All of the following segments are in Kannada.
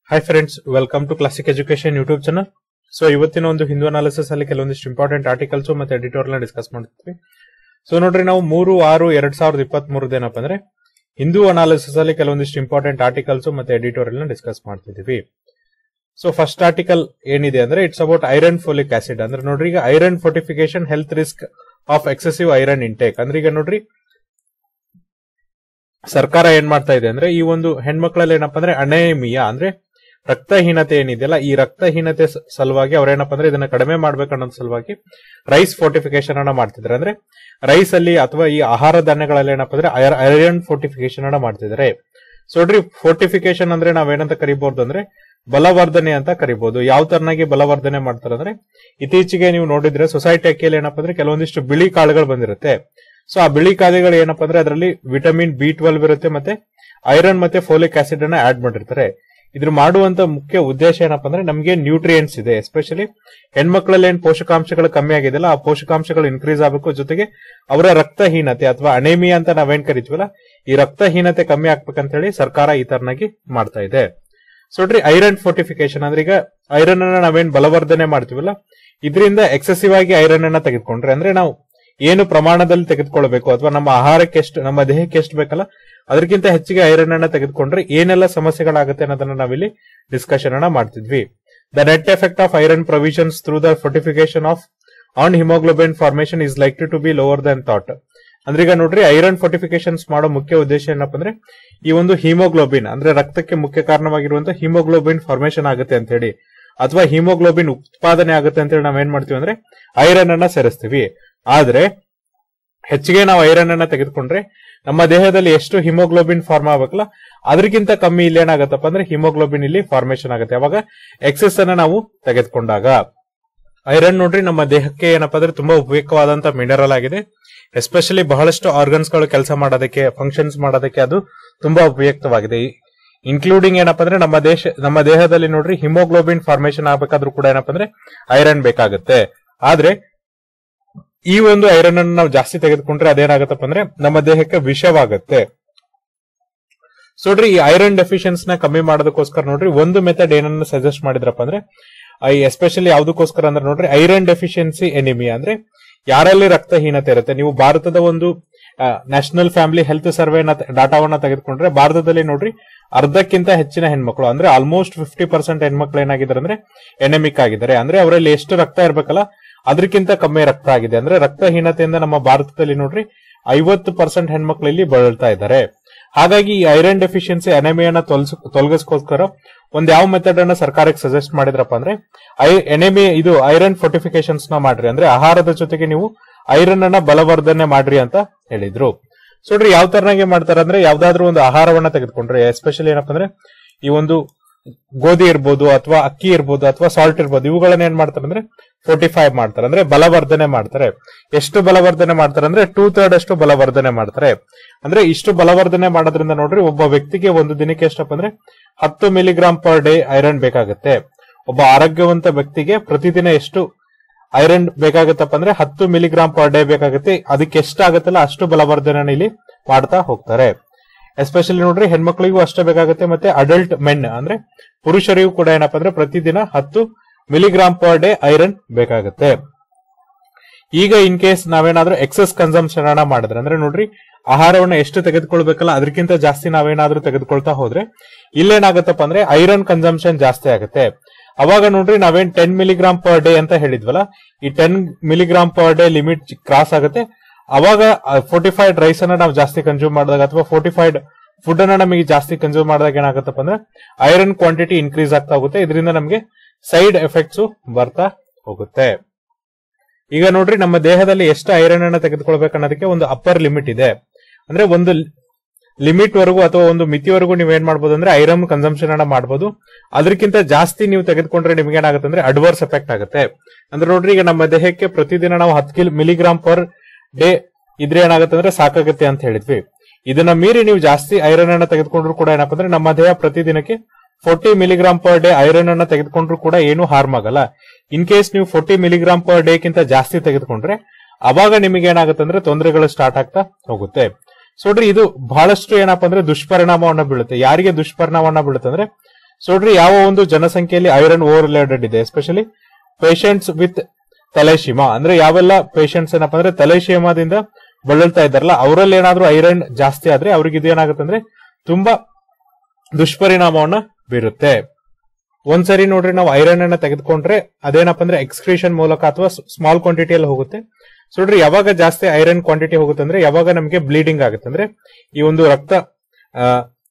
hi friends welcome to classic education YouTube channel so ಇವತ್ತಿನ ಒಂದು ಹಿಂದೂ ಅನಾಲಿಸಿಸ್ ಅಲ್ಲಿ ಕೆಲವೊಂದಿಷ್ಟು ಇಂಪಾರ್ಟೆಂಟ್ ಆರ್ಟಿಕಲ್ಸ್ ಮತ್ತೆ ಎಡಿಟೋರಿಯಲ್ ಡಿಸ್ಕಸ್ ಮಾಡ್ತೀವಿ ಸೊ ನೋಡ್ರಿ ನಾವು ಮೂರು ಆರು ಎರಡ್ ಸಾವಿರದ ಇಪ್ಪತ್ತ್ ಮೂರದ ಏನಪ್ಪ ಅಂದ್ರೆ ಹಿಂದೂ ಅನಾಲಿಸಿಸ್ ಅಲ್ಲಿ ಕೆಲವೊಂದಿಷ್ಟು ಇಂಪಾರ್ಟೆಂಟ್ ಆರ್ಟಿಕಲ್ಸ್ ಮತ್ತೆ ಎಡಿಟೋರಿಯಲ್ ನ ಡಿಸ್ಕಸ್ ಮಾಡ್ತಿದೀವಿ ಸೊ ಫಸ್ಟ್ ಆರ್ಟಿಕಲ್ ಏನಿದೆ ಅಂದ್ರೆ it's about iron folic acid ಅಂದ್ರೆ ನೋಡ್ರಿ ಈಗ iron fortification health risk of excessive iron intake ಅಂದ್ರೆ ಈಗ ನೋಡ್ರಿ ಸರ್ಕಾರ ಏನ್ ಮಾಡ್ತಾ ಇದೆ ಅಂದ್ರೆ ಈ ಒಂದು ಹೆಣ್ಮಕ್ಳಲ್ಲಿ ಏನಪ್ಪಾ ಅಂದ್ರೆ ಅನೇಮಿಯಾ ಅಂದ್ರೆ ರಕ್ತಹೀನತೆ ಏನಿದೆಯಲ್ಲ ಈ ರಕ್ತಹೀನತೆ ಸ- ಸಲುವಾಗಿ ಅವ್ರೇನಪ್ಪ ಅಂದ್ರೆ ಇದನ್ನ ಕಡಿಮೆ ಮಾಡ್ಬೇಕನ್ನೋ ಸಲುವಾಗಿ ರೈಸ್ ಫೋರ್ಟಿಫಿಕೇಶನ್ ಅನ್ನ ಮಾಡ್ತಿದ್ದಾರೆ ಅಂದ್ರೆ ರೈಸ್ ಅಲ್ಲಿ ಅಥವಾ ಈ ಆಹಾರ ಧಾನ್ಯಗಳಲ್ಲಿ ಏನಪ್ಪ ಅಂದ್ರೆ ಐರನ್ ಫೋರ್ಟಿಫಿಕೇಶನ್ ಅನ್ನ ಮಾಡ್ತಿದ್ದಾರೆ ಸೊ ನೋಡ್ರಿ ಫೋರ್ಟಿಫಿಕೇಶನ್ ಅಂದ್ರೆ ನಾವೇನಂತ ಕರಿಬಹುದು ಅಂದ್ರೆ ಬಲವರ್ಧನೆ ಅಂತ ಕರಿಬಹುದು ಯಾವ ತರನಾಗಿ ಬಲವರ್ಧನೆ ಮಾಡ್ತಾರೆ ಅಂದ್ರೆ ಇತ್ತೀಚೆಗೆ ನೀವು ನೋಡಿದ್ರೆ ಸೊಸೈಟಿ ಅಕ್ಕಿಯಲ್ಲಿ ಏನಪ್ಪ ಅಂದ್ರೆ ಕೆಲವೊಂದಿಷ್ಟು ಬಿಳಿ ಕಾಳುಗಳು ಬಂದಿರುತ್ತೆ ಸೊ ಆ ಬಿಳಿ ಕಾಳುಗಳು ಏನಪ್ಪ ಅಂದ್ರೆ ಅದರಲ್ಲಿ ವಿಟಮಿನ್ ಬಿ ಟ್ವೆಲ್ವ್ ಇರುತ್ತೆ ಮತ್ತೆ ಐರನ್ ಮತ್ತೆ ಫೋಲಿಕ್ ಆಸಿಡ್ ಅನ್ನ ಆಡ್ ಮಾಡಿರ್ತಾರೆ ಇದ್ರ ಮಾಡುವಂತ ಮುಖ್ಯ ಉದ್ದೇಶ ಏನಪ್ಪ ಅಂದ್ರೆ ನಮಗೆ ನ್ಯೂಟ್ರಿಯೆಂಟ್ಸ್ ಇದೆ ಎಸ್ಪೆಷಲಿ ಹೆಣ್ಮಕ್ಳಲ್ಲಿ ಏನ್ ಪೋಷಕಾಂಶಗಳು ಕಮ್ಮಿ ಆಗಿದೆಯಲ್ಲ ಆ ಪೋಷಕಾಂಶಗಳು ಇನ್ಕ್ರೀಸ್ ಆಗಬೇಕು ಜೊತೆಗೆ ಅವರ ರಕ್ತಹೀನತೆ ಅಥವಾ ಅನೇಮಿಯಾ ಅಂತ ನಾವೇನ್ ಕರಿತೀವಲ್ಲ ಈ ರಕ್ತಹೀನತೆ ಕಮ್ಮಿ ಆಗ್ಬೇಕಂತ ಹೇಳಿ ಸರ್ಕಾರ ಈ ತರನಾಗಿ ಮಾಡ್ತಾ ಇದೆ ಸೊ ನೋಡ್ರಿ ಐರನ್ ಫೋರ್ಟಿಫಿಕೇಶನ್ ಅಂದ್ರೆ ಈಗ ಐರನ್ ಅನ್ನ ನಾವೇನ್ ಬಲವರ್ಧನೆ ಮಾಡ್ತೀವಲ್ಲ ಇದರಿಂದ ಎಕ್ಸೆಸಿವ್ ಆಗಿ ಐರನ್ ಅನ್ನ ತೆಗೆದುಕೊಂಡ್ರೆ ಅಂದ್ರೆ ನಾವು ಏನು ಪ್ರಮಾಣದಲ್ಲಿ ತೆಗೆದುಕೊಳ್ಬೇಕು ಅಥವಾ ನಮ್ಮ ಆಹಾರಕ್ಕೆ ಎಷ್ಟು ನಮ್ಮ ದೇಹಕ್ಕೆ ಎಷ್ಟು ಬೇಕಲ್ಲ ಅದಕ್ಕಿಂತ ಹೆಚ್ಚಿಗೆ ಐರನ್ ಅನ್ನ ತೆಗೆದುಕೊಂಡ್ರೆ ಏನೆಲ್ಲ ಸಮಸ್ಯೆಗಳಾಗುತ್ತೆ ಅನ್ನೋದನ್ನ ನಾವಿಲ್ಲಿ ಡಿಸ್ಕಷನ್ ಅನ್ನ ಮಾಡ್ತಿದ್ವಿ the net effect of iron provisions through the fortification of on haemoglobin formation is like to be lower than thought ಅಂದ್ರೆ ಈಗ ನೋಡ್ರಿ ಐರನ್ ಫೋರ್ಟಿಫಿಕೇಶನ್ಸ್ ಮಾಡೋ ಮುಖ್ಯ ಉದ್ದೇಶ ಏನಪ್ಪ ಅಂದ್ರೆ ಈ ಒಂದು ಹಿಮೋಗ್ಲೋಬಿನ್ ಅಂದ್ರೆ ರಕ್ತಕ್ಕೆ ಮುಖ್ಯ ಕಾರಣವಾಗಿರುವಂತಹ ಹಿಮೋಗ್ಲೋಬಿನ್ ಫಾರ್ಮೇಶನ್ ಆಗುತ್ತೆ ಅಂತ ಹೇಳಿ ಅಥವಾ ಹಿಮೋಗ್ಲೋಬಿನ್ ಉತ್ಪಾದನೆ ಆಗುತ್ತೆ ಅಂತ ಹೇಳಿ ನಾವೇನ್ ಮಾಡ್ತೀವಿ ಅಂದ್ರೆ ಐರನ್ ಅನ್ನ ಸೇರಿಸ್ತೀವಿ ಆದ್ರೆ ಹೆಚ್ಚಿಗೆ ನಾವು ಐರನ್ ಅನ್ನ ತೆಗೆದುಕೊಂಡ್ರೆ ನಮ್ಮ ದೇಹದಲ್ಲಿ ಎಷ್ಟು ಹಿಮೋಗ್ಲೋಬಿನ್ ಫಾರ್ಮ್ ಆಗ್ಬೇಕಲ್ಲ ಅದಕ್ಕಿಂತ ಕಮ್ಮಿ ಇಲ್ಲಿ ಏನಾಗತ್ತಪ್ಪ ಅಂದ್ರೆ ಹಿಮೋಗ್ಲೋಬಿನ್ ಇಲ್ಲಿ ಫಾರ್ಮೇಶನ್ ಆಗುತ್ತೆ ಅವಾಗ ಎಕ್ಸೆಸ್ ಅನ್ನ ನಾವು ತೆಗೆದುಕೊಂಡಾಗ ಐರನ್ ನೋಡ್ರಿ ನಮ್ಮ ದೇಹಕ್ಕೆ ಏನಪ್ಪಾ ಅಂದ್ರೆ ತುಂಬಾ ಉಪಯುಕ್ತವಾದಂತ ಮಿನರಲ್ ಆಗಿದೆ ಎಸ್ಪೆಷಲಿ ಬಹಳಷ್ಟು ಆರ್ಗನ್ಸ್ ಗಳು ಕೆಲಸ ಮಾಡೋದಕ್ಕೆ ಫಂಕ್ಷನ್ಸ್ ಮಾಡೋದಕ್ಕೆ ಅದು ತುಂಬಾ ಉಪಯುಕ್ತವಾಗಿದೆ ಇನ್ಕ್ಲೂಡಿಂಗ್ ಏನಪ್ಪಾ ಅಂದ್ರೆ ನಮ್ಮ ದೇಶ ನಮ್ಮ ದೇಹದಲ್ಲಿ ನೋಡ್ರಿ ಹಿಮೋಗ್ಲೋಬಿನ್ ಫಾರ್ಮೇಶನ್ ಆಗ್ಬೇಕಾದ್ರೂ ಕೂಡ ಏನಪ್ಪಾ ಅಂದ್ರೆ ಐರನ್ ಬೇಕಾಗುತ್ತೆ ಆದ್ರೆ ಈ ಒಂದು ಐರನ್ ಅನ್ನು ನಾವು ಜಾಸ್ತಿ ತೆಗೆದುಕೊಂಡ್ರೆ ಅದೇನಾಗತ್ತಪ್ಪ ಅಂದ್ರೆ ನಮ್ಮ ದೇಹಕ್ಕೆ ವಿಷವಾಗುತ್ತೆ ಸೊ ನೋಡ್ರಿ ಈ ಐರನ್ ಡೆಫಿಷಿಯನ್ಸ್ ನ ಕಮ್ಮಿ ಮಾಡೋದಕ್ಕೋಸ್ಕರ ನೋಡ್ರಿ ಒಂದು ಮೆಥಡ್ ಏನನ್ನ ಸಜೆಸ್ಟ್ ಮಾಡಿದ್ರಪ್ಪ ಅಂದ್ರೆ ಎಸ್ಪೆಷಲಿ ಯಾವ್ದಕ್ಕೋಸ್ಕರ ಅಂದ್ರೆ ನೋಡ್ರಿ ಐರನ್ ಡೆಫಿಷಿಯನ್ಸಿ ಎನಿಮಿಯಾ ಅಂದ್ರೆ ಯಾರಲ್ಲಿ ರಕ್ತಹೀನತೆ ಇರುತ್ತೆ ನೀವು ಭಾರತದ ಒಂದು ನ್ಯಾಷನಲ್ ಫ್ಯಾಮಿಲಿ ಹೆಲ್ತ್ ಸರ್ವೆ ಡಾಟಾವನ್ನ ತೆಗೆದುಕೊಂಡ್ರೆ ಭಾರತದಲ್ಲಿ ನೋಡ್ರಿ ಅರ್ಧಕ್ಕಿಂತ ಹೆಚ್ಚಿನ ಹೆಣ್ಮಕ್ಳು ಅಂದ್ರೆ ಆಲ್ಮೋಸ್ಟ್ ಫಿಫ್ಟಿ ಪರ್ಸೆಂಟ್ ಹೆಣ್ಮಕ್ಳು ಏನಾಗಿದ್ದಾರೆ ಅಂದ್ರೆ ಎನೆಮಿಕ್ ಆಗಿದ್ದಾರೆ ಅಂದ್ರೆ ಅವರಲ್ಲಿ ಎಷ್ಟು ರಕ್ತ ಇರ್ಬೇಕಲ್ಲ ಅದಕ್ಕಿಂತ ಕಮ್ಮಿ ರಕ್ತ ಆಗಿದೆ ಅಂದ್ರೆ ರಕ್ತಹೀನತೆಯಿಂದ ನಮ್ಮ ಭಾರತದಲ್ಲಿ ನೋಡ್ರಿ ಐವತ್ತು ಪರ್ಸೆಂಟ್ ಹೆಣ್ಮಕ್ಳು ಇಲ್ಲಿ ಬಳಲ್ತಾ ಇದ್ದಾರೆ ಹಾಗಾಗಿ ಈ ಐರನ್ ಡೆಫಿಷಿಯನ್ಸಿ ಎನೆಮಿಯನ್ನ ತೊಲಗಿಸ್ಕೋಸ್ಕರ ಒಂದ್ ಯಾವ ಮೆಥಡ್ ಅನ್ನ ಸರ್ಕಾರಕ್ಕೆ ಸಜೆಸ್ಟ್ ಮಾಡಿದ್ರಪ್ಪ ಅಂದ್ರೆ ಐ ಎನೆಮಿ ಇದು ಐರನ್ ಫೋರ್ಟಿಫಿಕೇಶನ್ಸ್ ನ ಮಾಡ್ರಿ ಅಂದ್ರೆ ಆಹಾರದ ಜೊತೆಗೆ ನೀವು ಐರನ್ ಅನ್ನ ಬಲವರ್ಧನೆ ಮಾಡ್ರಿ ಅಂತ ಹೇಳಿದ್ರು ಸೊ ನೋಡ್ರಿ ಯಾವ ತರನಾಗಿ ಮಾಡ್ತಾರೆ ಅಂದ್ರೆ ಯಾವ್ದಾದ್ರು ಒಂದು ಆಹಾರವನ್ನ ತೆಗೆದುಕೊಂಡ್ರೆ ಎಸ್ಪೆಷಲಿ ಏನಪ್ಪ ಅಂದ್ರೆ ಈ ಒಂದು ಗೋಧಿ ಇರ್ಬೋದು ಅಥವಾ ಅಕ್ಕಿ ಇರ್ಬೋದು ಅಥವಾ ಸಾಲ್ಟ್ ಇರ್ಬೋದು ಇವುಗಳನ್ನ ಏನ್ ಮಾಡ್ತಾರೆ ಅಂದ್ರೆ ಫೋರ್ಟಿಫೈ ಮಾಡ್ತಾರೆ ಅಂದ್ರೆ ಬಲವರ್ಧನೆ ಮಾಡ್ತಾರೆ ಎಷ್ಟು ಬಲವರ್ಧನೆ ಮಾಡ್ತಾರೆ ಅಂದ್ರೆ ಟೂ ಥರ್ಡ್ ಅಷ್ಟು ಬಲವರ್ಧನೆ ಮಾಡ್ತಾರೆ ಅಂದ್ರೆ ಇಷ್ಟು ಬಲವರ್ಧನೆ ಮಾಡೋದ್ರಿಂದ ನೋಡ್ರಿ ಒಬ್ಬ ವ್ಯಕ್ತಿಗೆ ಒಂದು ದಿನಕ್ಕೆ ಎಷ್ಟಪ್ಪ ಅಂದ್ರೆ ಹತ್ತು ಮಿಲಿಗ್ರಾಮ್ ಪರ್ ಡೇ ಐರನ್ ಬೇಕಾಗುತ್ತೆ ಒಬ್ಬ ಆರೋಗ್ಯವಂತ ವ್ಯಕ್ತಿಗೆ ಪ್ರತಿದಿನ ಎಷ್ಟು ಐರನ್ ಬೇಕಾಗುತ್ತಪ್ಪ ಅಂದ್ರೆ ಹತ್ತು ಮಿಲಿಗ್ರಾಮ್ ಪರ್ ಡೇ ಬೇಕಾಗುತ್ತೆ ಅದಕ್ಕೆ ಎಷ್ಟಾಗುತ್ತಲ್ಲ ಅಷ್ಟು ಬಲವರ್ಧನೆ ಇಲ್ಲಿ ಮಾಡ್ತಾ ಹೋಗ್ತಾರೆ ಎಸ್ಪೆಷಲಿ ನೋಡ್ರಿ ಹೆಣ್ಮಕ್ಳಿಗೂ ಅಷ್ಟೇ ಬೇಕಾಗುತ್ತೆ ಮತ್ತೆ ಅಡಲ್ಟ್ ಮೆನ್ ಅಂದ್ರೆ ಪುರುಷರಿಗೂ ಕೂಡ ಏನಪ್ಪಾ ಅಂದ್ರೆ ಪ್ರತಿದಿನ ಹತ್ತು ಮಿಲಿಗ್ರಾಮ್ ಪರ್ ಡೇ ಐರನ್ ಬೇಕಾಗುತ್ತೆ ಈಗ ಇನ್ ಕೇಸ್ ನಾವೇನಾದ್ರೂ ಎಕ್ಸೆಸ್ ಕನ್ಸಂಪ್ಷನ್ ಅನ್ನ ಮಾಡಿದ್ರೆ ಅಂದ್ರೆ ನೋಡ್ರಿ ಆಹಾರವನ್ನ ಎಷ್ಟು ತೆಗೆದುಕೊಳ್ಬೇಕಲ್ಲ ಅದಕ್ಕಿಂತ ಜಾಸ್ತಿ ನಾವೇನಾದ್ರೂ ತೆಗೆದುಕೊಳ್ತಾ ಹೋದ್ರೆ ಇಲ್ಲೇನಾಗತ್ತಪ್ಪ ಅಂದ್ರೆ ಐರನ್ ಕನ್ಸಂಪ್ಷನ್ ಜಾಸ್ತಿ ಆಗುತ್ತೆ ಅವಾಗ ನೋಡ್ರಿ ನಾವೇನ್ ಟೆನ್ ಮಿಲಿಗ್ರಾಮ್ ಪರ್ ಡೇ ಅಂತ ಹೇಳಿದ್ವಲ್ಲ ಈ ten milligram per day limit cross ಆಗುತ್ತೆ ಅವಾಗ ಫೋರ್ಟಿಫೈಡ್ ರೈಸ್ ಅನ್ನ ನಾವು ಜಾಸ್ತಿ ಕನ್ಸ್ಯೂಮ್ ಮಾಡಿದಾಗ ಅಥವಾ ಫೋರ್ಟಿಫೈಡ್ ಫುಡ್ ಅನ್ನ ನಮಗೆ ಜಾಸ್ತಿ ಕನ್ಸ್ಯೂಮ್ ಮಾಡಿದಾಗ ಏನಾಗುತ್ತಪ್ಪ ಅಂದ್ರೆ ಐರನ್ ಕ್ವಾಂಟಿಟಿ ಇನ್ಕ್ರೀಸ್ ಆಗ್ತಾ ಹೋಗುತ್ತೆ ಇದರಿಂದ ನಮಗೆ ಸೈಡ್ ಎಫೆಕ್ಟ್ಸ್ ಬರ್ತಾ ಹೋಗುತ್ತೆ ಈಗ ನೋಡ್ರಿ ನಮ್ಮ ದೇಹದಲ್ಲಿ ಎಷ್ಟು ಐರನ್ ಅನ್ನ ತೆಗೆದುಕೊಳ್ಬೇಕು ಅನ್ನೋದಕ್ಕೆ ಒಂದು ಅಪ್ಪರ್ ಲಿಮಿಟ್ ಇದೆ ಅಂದ್ರೆ ಒಂದು ಲಿಮಿಟ್ ವರೆಗೂ ಅಥವಾ ಒಂದು ಮಿತಿವರೆಗೂ ನೀವು ಏನ್ ಮಾಡ್ಬೋದು ಅಂದ್ರೆ ಐರನ್ ಕನ್ಸಂಪ್ಷನ್ ಅನ್ನ ಮಾಡಬಹುದು ಅದಕ್ಕಿಂತ ಜಾಸ್ತಿ ನೀವು ತೆಗೆದುಕೊಂಡ್ರೆ ನಿಮ್ಗೆ ಏನಾಗುತ್ತೆ ಅಂದ್ರೆ ಅಡ್ವರ್ಸ್ ಎಫೆಕ್ಟ್ ಆಗುತ್ತೆ ಅಂದ್ರೆ ನೋಡ್ರಿ ಈಗ ನಮ್ಮ ದೇಹಕ್ಕೆ ಪ್ರತಿದಿನ ನಾವು ಹತ್ತು ಕಿಲ್ ಮಿಲಿಗ್ರಾಮ್ ಪರ್ ಡೇ ಇದ್ರೆ ಏನಾಗುತ್ತೆ ಅಂದ್ರೆ ಸಾಕಾಗುತ್ತೆ ಅಂತ ಹೇಳಿದ್ವಿ ಇದನ್ನ ಮೀರಿ ನೀವು ಜಾಸ್ತಿ ಐರನ್ ಅನ್ನ ತೆಗೆದುಕೊಂಡ್ರು ಕೂಡ ಏನಪ್ಪ ಅಂದ್ರೆ ನಮ್ಮ ದೇಹ ಪ್ರತಿದಿನಕ್ಕೆ forty milligram per day iron ಅನ್ನ ತೆಗೆದುಕೊಂಡ್ರು ಕೂಡ ಏನು ಹಾರ್ಮ್ ಆಗಲ್ಲ ಇನ್ ಕೇಸ್ ನೀವು ಫೋರ್ಟಿ ಮಿಲಿಗ್ರಾಮ್ ಪರ್ ಡೇ ಕಿಂತ ಜಾಸ್ತಿ ತೆಗೆದುಕೊಂಡ್ರೆ ಅವಾಗ ನಿಮಗೆ ಏನಾಗುತ್ತೆ ಅಂದ್ರೆ ತೊಂದರೆಗಳು ಸ್ಟಾರ್ಟ್ ಆಗ್ತಾ ಹೋಗುತ್ತೆ ಸೊ ನೋಡ್ರಿ ಇದು ಬಹಳಷ್ಟು ಏನಪ್ಪಾ ಅಂದ್ರೆ ದುಷ್ಪರಿಣಾಮವನ್ನ ಬೀಳುತ್ತೆ ಯಾರಿಗೆ ದುಷ್ಪರಿಣಾಮವನ್ನ ಬೀಳುತ್ತೆ ಅಂದ್ರೆ ಸೊ ನೋಡ್ರಿ ಯಾವ ಒಂದು ಜನಸಂಖ್ಯೆಯಲ್ಲಿ ಐರನ್ ಓವರ್ಲೋಡೆಡ್ ಇದೆ ಎಸ್ಪೆಷಲಿ ಪೇಷಂಟ್ಸ್ ವಿತ್ ತಲೆಶಿಮಾ ಅಂದ್ರೆ ಯಾವೆಲ್ಲ ಪೇಷಂಟ್ಸ್ ಏನಪ್ಪಾ ಅಂದ್ರೆ ತಲೆಶಿಮಾದಿಂದ ಬಳಲ್ತಾ ಇದ್ದಾರಲ್ಲ ಅವರಲ್ಲಿ ಏನಾದ್ರೂ ಐರನ್ ಜಾಸ್ತಿ ಆದ್ರೆ ಅವ್ರಿಗೆ ಇದೇನಾಗುತ್ತೆ ಅಂದ್ರೆ ತುಂಬಾ ದುಷ್ಪರಿಣಾಮವನ್ನ ಬೀರುತ್ತೆ ಒಂದ್ಸರಿ ನೋಡ್ರಿ ನಾವು ಐರನ್ ಅನ್ನ ತೆಗೆದುಕೊಂಡ್ರೆ ಅದೇನಪ್ಪ ಅಂದ್ರೆ ಎಕ್ಸ್ಕ್ರೀಷನ್ ಮೂಲಕ ಅಥವಾ ಸ್ಮಾಲ್ ಕ್ವಾಂಟಿಟಿಯಲ್ಲಿ ಹೋಗುತ್ತೆ ಸೊ ನೋಡ್ರಿ ಯಾವಾಗ ಜಾಸ್ತಿ ಐರನ್ ಕ್ವಾಂಟಿಟಿ ಹೋಗುತ್ತೆ ಅಂದ್ರೆ ಯಾವಾಗ ನಮಗೆ ಬ್ಲೀಡಿಂಗ್ ಆಗುತ್ತೆ ಅಂದ್ರೆ ಈ ಒಂದು ರಕ್ತ ಆ,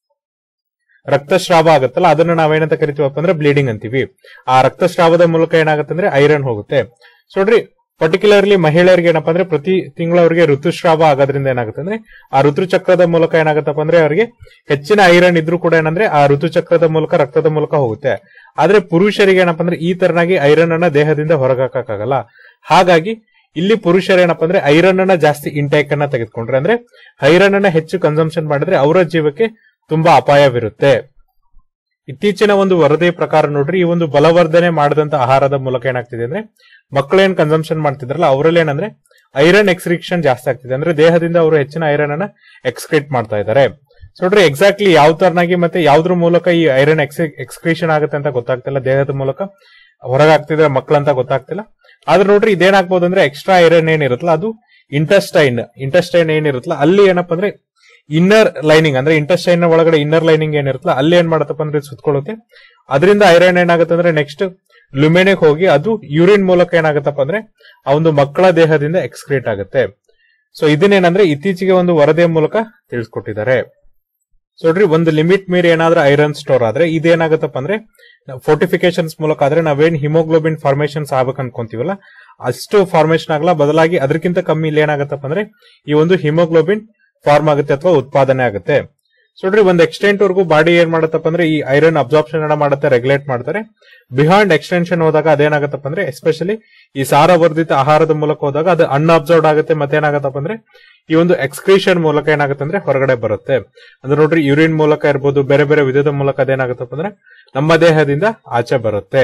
ರಕ್ತಸ್ರಾವ ಆಗುತ್ತಲ್ಲ ಅದನ್ನ ನಾವೇನಂತ ಕರಿತೀವಪ್ಪ ಅಂದ್ರೆ ಬ್ಲೀಡಿಂಗ್ ಅಂತೀವಿ ಆ ರಕ್ತಸ್ರಾವದ ಮೂಲಕ ಏನಾಗುತ್ತೆ ಅಂದ್ರೆ ಐರನ್ ಹೋಗುತ್ತೆ ಸೊ ನೋಡ್ರಿ ಪರ್ಟಿಕ್ಯುಲರ್ಲಿ ಮಹಿಳೆಯರಿಗೆ ಏನಪ್ಪಾ ಅಂದ್ರೆ ಪ್ರತಿ ತಿಂಗಳು ಅವರಿಗೆ ಋತುಸ್ರಾವ ಆಗೋದ್ರಿಂದ ಏನಾಗುತ್ತೆ ಅಂದ್ರೆ ಆ ಋತುಚಕ್ರದ ಮೂಲಕ ಏನಾಗುತ್ತಪ್ಪ ಅಂದ್ರೆ ಅವರಿಗೆ ಹೆಚ್ಚಿನ ಐರನ್ ಇದ್ರೂ ಕೂಡ ಏನಂದ್ರೆ ಆ ಋತುಚಕ್ರದ ಮೂಲಕ ರಕ್ತದ ಮೂಲಕ ಹೋಗುತ್ತೆ ಆದ್ರೆ ಪುರುಷರಿಗೆ ಏನಪ್ಪಾ ಅಂದ್ರೆ ಈ ತರನಾಗಿ ಐರನ್ ಅನ್ನ ದೇಹದಿಂದ ಹೊರಗಾಕಕ್ಕಾಗಲ್ಲ ಹಾಗಾಗಿ ಇಲ್ಲಿ ಪುರುಷರು ಏನಪ್ಪಾ ಅಂದ್ರೆ ಐರನ್ ಅನ್ನ ಜಾಸ್ತಿ ಇಂಟೇಕ್ ಅನ್ನ ತೆಗೆದುಕೊಂಡ್ರೆ ಅಂದ್ರೆ ಐರನ್ ಅನ್ನ ಹೆಚ್ಚು ಕನ್ಸಂಪ್ಷನ್ ಮಾಡಿದ್ರೆ ಅವರ ಜೀವಕ್ಕೆ ತುಂಬಾ ಅಪಾಯವಿರುತ್ತೆ ಇತ್ತೀಚಿನ ಒಂದು ವರದಿ ಪ್ರಕಾರ ನೋಡ್ರಿ ಈ ಒಂದು ಬಲವರ್ಧನೆ ಮಾಡದಂತ ಆಹಾರದ ಮೂಲಕ ಏನಾಗ್ತಿದೆ ಅಂದ್ರೆ ಮಕ್ಕಳೇನ್ ಕನ್ಸಂಪ್ಷನ್ ಮಾಡ್ತಿದ್ರಲ್ಲ ಅವರಲ್ಲಿ ಏನಂದ್ರೆ ಐರನ್ ಎಕ್ಸ್ಕ್ರಿಕ್ಷನ್ ಜಾಸ್ತಿ ಆಗ್ತಿದೆ ಅಂದ್ರೆ ದೇಹದಿಂದ ಅವರು ಹೆಚ್ಚಿನ ಐರನ್ ಅನ್ನ ಎಕ್ಸ್ಕ್ರೀಟ್ ಮಾಡ್ತಾ ಇದ್ದಾರೆ ಸೊ ನೋಡ್ರಿ ಎಕ್ಸಾಕ್ಟ್ಲಿ ಯಾವ ತರನಾಗಿ ಮತ್ತೆ ಯಾವ್ದ್ರ ಮೂಲಕ ಈ ಐರನ್ ಎಕ್ಸ್ಕ್ರೀಷನ್ ಆಗುತ್ತೆ ಅಂತ ಗೊತ್ತಾಗ್ತಿಲ್ಲ ದೇಹದ ಮೂಲಕ ಹೊರಗಾಗ್ತಿದ್ರೆ ಮಕ್ಕಳಂತ ಗೊತ್ತಾಗ್ತಿಲ್ಲ ಆದ್ರೆ ನೋಡ್ರಿ ಇದೇನಾಗ್ಬೋದು ಅಂದ್ರೆ ಎಕ್ಸ್ಟ್ರಾ ಐರನ್ ಏನಿರುತ್ತಲ್ಲ ಅದು ಇಂಟೆಸ್ಟೈನ್ ಇಂಟೆಸ್ಟೈನ್ ಏನಿರುತ್ತಲ್ಲ ಅಲ್ಲಿ ಏನಪ್ಪಾ ಅಂದ್ರೆ ಇನ್ನರ್ ಲೈನಿಂಗ್ ಅಂದ್ರೆ ಇಂಟೆಸ್ಟೈನ್ ಒಳಗಡೆ ಇನ್ನರ್ ಲೈನಿಂಗ್ ಏನಿರುತ್ತಲ್ಲ ಅಲ್ಲಿ ಏನ್ ಮಾಡತ್ತಪ್ಪ ಅಂದ್ರೆ ಇದು ಸುತ್ಕೊಳ್ಳುತ್ತೆ ಅದರಿಂದ ಐರನ್ ಏನಾಗುತ್ತೆ ಅಂದ್ರೆ ನೆಕ್ಸ್ಟ್ ಲುಮೆನೆಗೆ ಹೋಗಿ ಅದು ಯೂರಿನ್ ಮೂಲಕ ಏನಾಗುತ್ತಪ್ಪ ಅಂದ್ರೆ ಆ ಒಂದು ಮಕ್ಕಳ ದೇಹದಿಂದ ಎಕ್ಸ್ಕ್ರೀಟ್ ಆಗುತ್ತೆ ಸೊ ಇದನ್ನೇನಂದ್ರೆ ಇತ್ತೀಚೆಗೆ ಒಂದು ವರದಿಯ ಮೂಲಕ ತಿಳಿಸ್ಕೊಟ್ಟಿದ್ದಾರೆ ಸೊ ನೋಡ್ರಿ ಒಂದು ಲಿಮಿಟ್ ಮೀರಿ ಏನಾದ್ರೂ ಐರನ್ ಸ್ಟೋರ್ ಆದ್ರೆ ಇದೇನಾಗುತ್ತಪ್ಪ ಅಂದ್ರೆ ಫೋರ್ಟಿಫಿಕೇಶನ್ಸ್ ಮೂಲಕ ಆದ್ರೆ ನಾವೇನ್ ಹಿಮೋಗ್ಲೋಬಿನ್ ಫಾರ್ಮೇಶನ್ಸ್ ಆಗ್ಬೇಕು ಅನ್ಕೊಂತೀವಲ್ಲ ಅಷ್ಟು ಫಾರ್ಮೇಶನ್ ಆಗಲ್ಲ ಬದಲಾಗಿ ಅದಕ್ಕಿಂತ ಕಮ್ಮಿ ಇಲ್ಲಿ ಏನಾಗುತ್ತಪ್ಪ ಅಂದ್ರೆ ಈ ಒಂದು ಹಿಮೋಗ್ಲೋಬಿನ್ ಫಾರ್ಮ್ ಆಗುತ್ತೆ ಅಥವಾ ಉತ್ಪಾದನೆ ಆಗುತ್ತೆ ಸೊ ನೋಡ್ರಿ ಒಂದ್ ಎಕ್ಸ್ಟೆಂಟ್ ವರ್ಗೂ ಬಾಡಿ ಏನ್ ಮಾಡತ್ತಪ್ಪ ಅಂದ್ರೆ ಈ ಐರನ್ ಅಬ್ಸಾರ್ಪ್ಷನ್ ಅನ್ನ ಮಾಡುತ್ತೆ ರೆಗ್ಯುಲೇಟ್ ಮಾಡ್ತಾರೆ ಬಿಹಾಂಡ್ ಎಕ್ಸ್ಟೆನ್ಷನ್ ಹೋದಾಗ ಅದೇನಾಗತ್ತಪ್ಪ ಅಂದ್ರೆ ಎಸ್ಪೆಷಲಿ ಈ ಸಾರವರ್ಧಿತ ಆಹಾರದ ಮೂಲಕ ಹೋದಾಗ ಅದು ಅನ್ಅಬ್ಸರ್ವ್ಡ್ ಆಗುತ್ತೆ ಮತ್ತೇನಾಗತ್ತಪ್ಪ ಅಂದ್ರೆ ಈ ಒಂದು ಎಕ್ಸ್ಕ್ರೀಷನ್ ಮೂಲಕ ಏನಾಗುತ್ತೆ ಅಂದ್ರೆ ಹೊರಗಡೆ ಬರುತ್ತೆ ಅಂದ್ರೆ ನೋಡ್ರಿ ಯೂರಿನ್ ಮೂಲಕ ಇರ್ಬೋದು ಬೇರೆ ಬೇರೆ ವಿಧದ ಮೂಲಕ ಅದೇನಾಗತ್ತಪ್ಪ ಅಂದ್ರೆ ನಮ್ಮ ದೇಹದಿಂದ ಆಚೆ ಬರುತ್ತೆ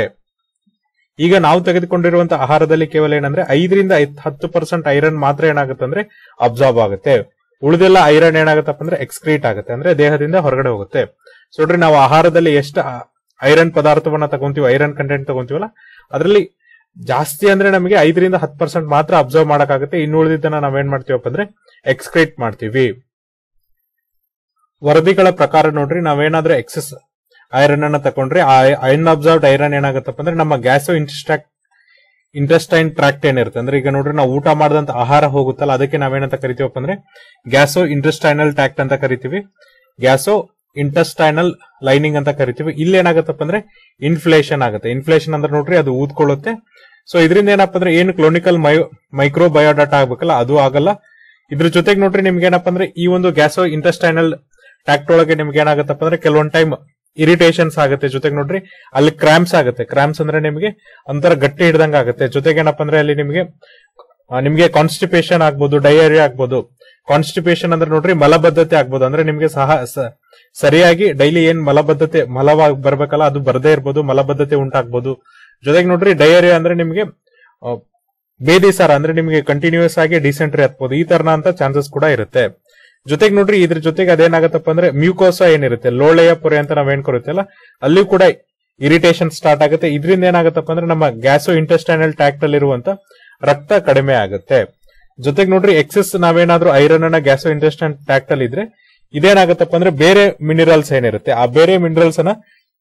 ಈಗ ನಾವು ತೆಗೆದುಕೊಂಡಿರುವಂತಹ ಆಹಾರದಲ್ಲಿ ಕೇವಲ ಏನಂದ್ರೆ ಐದರಿಂದ ಹತ್ತು ಪರ್ಸೆಂಟ್ ಐರನ್ ಮಾತ್ರ ಏನಾಗುತ್ತೆ ಅಂದ್ರೆ ಅಬ್ಸಾರ್ಬ್ ಆಗುತ್ತೆ ಉಳಿದೆಲ್ಲ ಐರನ್ ಏನಾಗುತ್ತಪ್ಪ ಅಂದ್ರೆ ಎಕ್ಸ್ಕ್ರೀಟ್ ಆಗುತ್ತೆ ಅಂದ್ರೆ ದೇಹದಿಂದ ಹೊರಗಡೆ ಹೋಗುತ್ತೆ ಸೊ ನೋಡ್ರಿ ನಾವು ಆಹಾರದಲ್ಲಿ ಎಷ್ಟು ಐರನ್ ಪದಾರ್ಥವನ್ನ ತಗೊಂತೀವಿ ಐರನ್ ಕಂಟೆಂಟ್ ತಗೊಂತೀವಲ್ಲ ಅದರಲ್ಲಿ ಜಾಸ್ತಿ ಅಂದ್ರೆ ನಮಗೆ ಐದರಿಂದ ಹತ್ತು ಪರ್ಸೆಂಟ್ ಮಾತ್ರ ಅಬ್ಸರ್ವ್ ಮಾಡಕ್ಕಾಗುತ್ತೆ ಇನ್ನು ಉಳಿದಿದ್ದನ್ನ ನಾವೇನ್ ಮಾಡ್ತೀವಪ್ಪ ಅಂದ್ರೆ ಎಕ್ಸ್ಕ್ರೀಟ್ ಮಾಡ್ತೀವಿ ವರದಿಗಳ ಪ್ರಕಾರ ನೋಡ್ರಿ ನಾವೇನಾದ್ರೂ ಎಕ್ಸಸ್ ಐರನ್ ಅನ್ನ ತಕೊಂಡ್ರೆ ಆ ಐನ್ ಅಬ್ಸರ್ವ್ಡ್ ಐರನ್ ಏನಾಗುತ್ತಪ್ಪ ಅಂದ್ರೆ ನಮ್ಮ ಗ್ಯಾಸೋ ಇಂಟೆಸ್ಟಾಕ್ ಇಂಟೆಸ್ಟೈನ್ ಟ್ರಾಕ್ಟ್ ಏನಿರುತ್ತೆ ಅಂದ್ರೆ ಈಗ ನೋಡ್ರಿ ನಾವು ಊಟ ಮಾಡಿದಂತ ಆಹಾರ ಹೋಗುತ್ತಲ್ಲ ಅದಕ್ಕೆ ನಾವೇನಂತ ಕರಿತೀವಪ್ಪ ಅಂದ್ರೆ ಗ್ಯಾಸೋ ಇಂಟೆಸ್ಟೈನಲ್ ಟ್ಯಾಕ್ಟ್ ಅಂತ ಕರಿತೀವಿ ಗ್ಯಾಸೋ ಇಂಟೆಸ್ಟೈನಲ್ ಲೈನಿಂಗ್ ಅಂತ ಕರಿತೀವಿ ಇಲ್ಲಿ ಏನಾಗುತ್ತಪ್ಪ ಅಂದ್ರೆ ಇನ್ಫ್ಲೇಷನ್ ಆಗುತ್ತೆ ಇನ್ಫ್ಲೇಷನ್ ಅಂದ್ರೆ ನೋಡ್ರಿ ಅದು ಊದ್ಕೊಳ್ಳುತ್ತೆ ಸೊ ಇದರಿಂದ ಏನಪ್ಪ ಅಂದ್ರೆ ಏನು ಕ್ಲೋನಿಕಲ್ ಮೈಕ್ರೋ ಬಯೋಡಾಟಾ ಆಗ್ಬೇಕಲ್ಲ ಅದು ಆಗಲ್ಲ ಇದ್ರ ಜೊತೆಗೆ ನೋಡ್ರಿ ನಿಮ್ಗೆ ಏನಪ್ಪ ಅಂದ್ರೆ ಈ ಒಂದು ಗ್ಯಾಸೋ ಇಂಟೆಸ್ಟೈನಲ್ ಟ್ಯಾಕ್ಟ್ ಒಳಗೆ ನಿಮ್ಗೆ ಏನಾಗುತ್ತಪ್ಪ ಅಂದ್ರೆ ಕೆಲವೊಂದ್ ಟೈಮ್ ಇರಿಟೇಷನ್ಸ್ ಆಗುತ್ತೆ ಜೊತೆಗೆ ನೋಡ್ರಿ ಅಲ್ಲಿ ಕ್ರಾಂಪ್ಸ್ ಆಗುತ್ತೆ ಕ್ರಾಂಪ್ಸ್ ಅಂದ್ರೆ ನಿಮಗೆ ಒಂಥರ ಗಟ್ಟಿ ಹಿಡ್ದಂಗ ಆಗುತ್ತೆ ಜೊತೆಗೆ ಏನಪ್ಪ ಅಂದ್ರೆ ಅಲ್ಲಿ ನಿಮಗೆ ಆ, ನಿಮ್ಗೆ ಕಾನ್ಸ್ಟಿಪೇಷನ್ ಆಗ್ಬೋದು ಡಯರಿಯಾ ಆಗ್ಬೋದು ಕಾನ್ಸ್ಟಿಪೇಷನ್ ಅಂದ್ರೆ ನೋಡ್ರಿ ಮಲಬದ್ಧತೆ ಆಗ್ಬೋದು ಅಂದ್ರೆ ನಿಮ್ಗೆ ಸಹ ಸ- ಸರಿಯಾಗಿ ಡೈಲಿ ಏನ್ ಮಲಬದ್ಧತೆ ಮಲವಾಗಿ ಬರ್ಬೇಕಲ್ಲ ಅದು ಬರದೇ ಇರ್ಬೋದು ಮಲಬದ್ಧತೆ ಉಂಟಾಗ್ಬೋದು ಜೊತೆಗೆ ನೋಡ್ರಿ ಡಯರಿಯಾ ಅಂದ್ರೆ ನಿಮ್ಗೆ ಆ, ಬೇದಿಸಾರ ಅಂದ್ರೆ ನಿಮ್ಗೆ ಕಂಟಿನ್ಯೂಸ್ ಆಗಿ ಡಿಸೆಂಟ್ರಿ ಹತ್ಬೋದು ಈ ತರನ ಅಂತ ಚಾನ್ಸಸ್ ಕೂಡ ಇರುತ್ತೆ ಜೊತೆಗೆ ನೋಡ್ರಿ ಇದ್ರ ಜೊತೆಗೆ ಅದೇನಾಗತ್ತಪ್ಪ ಅಂದ್ರೆ ಮ್ಯೂಕೋಸ ಏನಿರುತ್ತೆ ಲೋಳೆಯ ಪೊರೆ ಅಂತ ನಾವೇನ್ ಕರುತ್ತಲ್ಲ ಅಲ್ಲಿ ಕೂಡ ಇರಿಟೇಷನ್ ಸ್ಟಾರ್ಟ್ ಆಗುತ್ತೆ ಇದರಿಂದ ಏನಾಗತ್ತಪ್ಪ ಅಂದ್ರೆ ನಮ್ಮ ಗ್ಯಾಸೋ ಇಂಟೆಸ್ಟೈನಲ್ ಟ್ಯಾಕ್ಟ್ ಅಲ್ಲಿರುವಂತ ರಕ್ತ ಕಡಿಮೆ ಆಗುತ್ತೆ ಜೊತೆಗೆ ನೋಡ್ರಿ ಎಕ್ಸೆಸ್ ನಾವೇನಾದ್ರೂ ಐರನ್ ಅನ್ನ ಗ್ಯಾಸೋ ಇಂಟೆಸ್ಟೈನ್ ಟ್ಯಾಕ್ಟ್ ಅಲ್ಲಿ ಇದ್ರೆ ಇದೇನಾಗತ್ತಪ್ಪ ಅಂದ್ರೆ ಬೇರೆ ಮಿನರಲ್ಸ್ ಏನಿರುತ್ತೆ ಆ ಬೇರೆ ಮಿನರಲ್ಸ್ ಅನ್ನ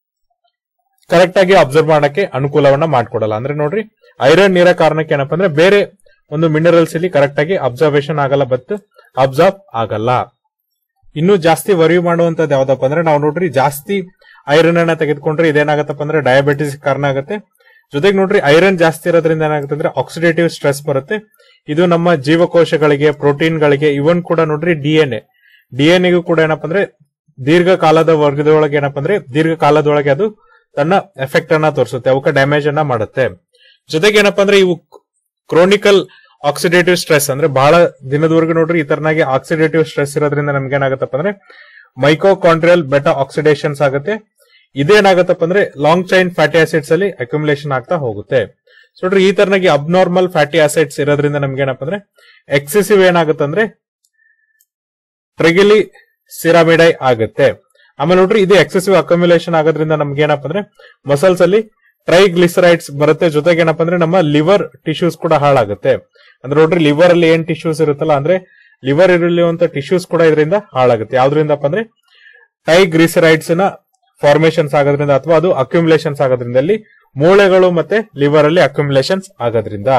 ಕರೆಕ್ಟ್ ಆಗಿ ಅಬ್ಸರ್ವ್ ಮಾಡಕ್ಕೆ ಅನುಕೂಲವನ್ನ ಮಾಡ್ಕೊಡಲ್ಲ ಅಂದ್ರೆ ನೋಡ್ರಿ ಐರನ್ ನೀರ ಕಾರಣಕ್ಕೆ ಏನಪ್ಪಾ ಅಂದ್ರೆ ಬೇರೆ ಒಂದು ಮಿನರಲ್ಸ್ ಇಲ್ಲಿ ಕರೆಕ್ಟ್ ಆಗಿ ಅಬ್ಸರ್ವೇಷನ್ ಆಗಲ್ಲ ಬಟ್ ಅಬ್ಸರ್ವ್ ಆಗಲ್ಲ ಇನ್ನು ಜಾಸ್ತಿ ವರಿ ಮಾಡುವಂತದ್ದು ಯಾವ್ದಪ್ಪ ಅಂದ್ರೆ ನಾವು ನೋಡ್ರಿ ಜಾಸ್ತಿ ಐರನ್ ಅನ್ನ ತೆಗೆದುಕೊಂಡ್ರೆ ಇದೇನಾಗತ್ತಪ್ಪ ಅಂದ್ರೆ ಡಯಾಬಿಟಿಸ್ ಕಾರಣ ಆಗುತ್ತೆ ಜೊತೆಗೆ ನೋಡ್ರಿ ಐರನ್ ಜಾಸ್ತಿ ಇರೋದ್ರಿಂದ ಏನಾಗುತ್ತೆ ಅಂದ್ರೆ ಆಕ್ಸಿಡೇಟಿವ್ ಸ್ಟ್ರೆಸ್ ಬರುತ್ತೆ ಇದು ನಮ್ಮ ಜೀವಕೋಶಗಳಿಗೆ ಪ್ರೋಟೀನ್ಗಳಿಗೆ ಇವನ್ ಕೂಡ ನೋಡ್ರಿ D N A D N ಎಗೂ ಕೂಡ ಏನಪ್ಪಾ ಅಂದ್ರೆ ದೀರ್ಘಕಾಲದ ವರ್ಗದೊಳಗೆ ಏನಪ್ಪಾ ಅಂದ್ರೆ ದೀರ್ಘಕಾಲದೊಳಗೆ ಅದು ತನ್ನ ಎಫೆಕ್ಟ್ ಅನ್ನ ತೋರಿಸುತ್ತೆ ಅವಕ್ಕೆ ಡ್ಯಾಮೇಜ್ ಅನ್ನ ಮಾಡುತ್ತೆ ಜೊತೆಗೆ ಏನಪ್ಪಾ ಅಂದ್ರೆ ಇವು ಕ್ರೋನಿಕಲ್ ಆಕ್ಸಿಡೇಟಿವ್ ಸ್ಟ್ರೆಸ್ ಅಂದ್ರೆ ಬಹಳ ದಿನದವರೆಗೂ ನೋಡ್ರಿ ಈ ತರನಾಗಿ ಆಕ್ಸಿಡೇಟಿವ್ ಸ್ಟ್ರೆಸ್ ಇರೋದ್ರಿಂದ ನಮ್ಗೆ ಏನಾಗತ್ತಪ್ಪ ಅಂದ್ರೆ ಮೈಕೋಕಾಂಡ್ರಿಯಲ್ ಬೆಟಾ ಆಕ್ಸಿಡೇಷನ್ಸ್ ಆಗುತ್ತೆ ಇದೇನಾಗತ್ತಪ್ಪ ಅಂದ್ರೆ ಲಾಂಗ್ ಚೈನ್ ಫ್ಯಾಟಿ ಆಸಿಡ್ಸ್ ಅಲ್ಲಿ ಅಕ್ಯುಮುಲೇಷನ್ ಆಗ್ತಾ ಹೋಗುತ್ತೆ ಸೊ ನೋಡ್ರಿ ಈ ತರನಾಗಿ ಅಬ್ನಾರ್ಮಲ್ ಫ್ಯಾಟಿ ಆಸಿಡ್ಸ್ ಇರೋದ್ರಿಂದ ನಮ್ಗೆ ಏನಪ್ಪ ಅಂದ್ರೆ ಎಕ್ಸೆಸಿವ್ ಏನಾಗುತ್ತೆ ಅಂದ್ರೆ ಟ್ರೆಗಿಲಿ ಸಿರಾಮಿಡೈ ಆಗುತ್ತೆ ಆಮೇಲೆ ನೋಡ್ರಿ ಇದು ಎಕ್ಸೆಸಿವ್ ಅಕ್ಯುಮುಲೇಷನ್ ಆಗೋದ್ರಿಂದ ನಮ್ಗೆ ಏನಪ್ಪ ಅಂದ್ರೆ ಮಸಲ್ಸ್ ಅಲ್ಲಿ ಟ್ರೈಗ್ಲಿಸರೈಡ್ಸ್ ಬರುತ್ತೆ ಜೊತೆಗೆ ಏನಪ್ಪ ಅಂದ್ರೆ ನಮ್ಮ ಲಿವರ್ ಟಿಶ್ಯೂಸ್ ಕೂಡ ಹಾಳಾಗುತ್ತೆ ಅಂದ್ರೆ ನೋಡ್ರಿ ಲಿವರ್ ಅಲ್ಲಿ ಏನ್ ಟಿಶ್ಯೂಸ್ ಇರುತ್ತಲ್ಲ ಅಂದ್ರೆ ಲಿವರ್ ಇರುವಂತ ಟಿಶ್ಯೂಸ್ ಕೂಡ ಇದರಿಂದ ಹಾಳಾಗುತ್ತೆ ಯಾವ್ದ್ರಿಂದಪ್ಪ ಅಂದ್ರೆ ಟ್ರೈಗ್ಲಿಸರೈಡ್ಸ್ ನ ಫಾರ್ಮೇಶನ್ಸ್ ಆಗೋದ್ರಿಂದ ಅಥವಾ ಅದು ಅಕ್ಯುಮುಲೇಷನ್ಸ್ ಆಗೋದ್ರಿಂದ ಅಲ್ಲಿ ಮೂಳೆಗಳು ಮತ್ತೆ ಲಿವರ್ ಅಲ್ಲಿ ಅಕ್ಯುಮುಲೇಷನ್ಸ್ ಆಗೋದ್ರಿಂದ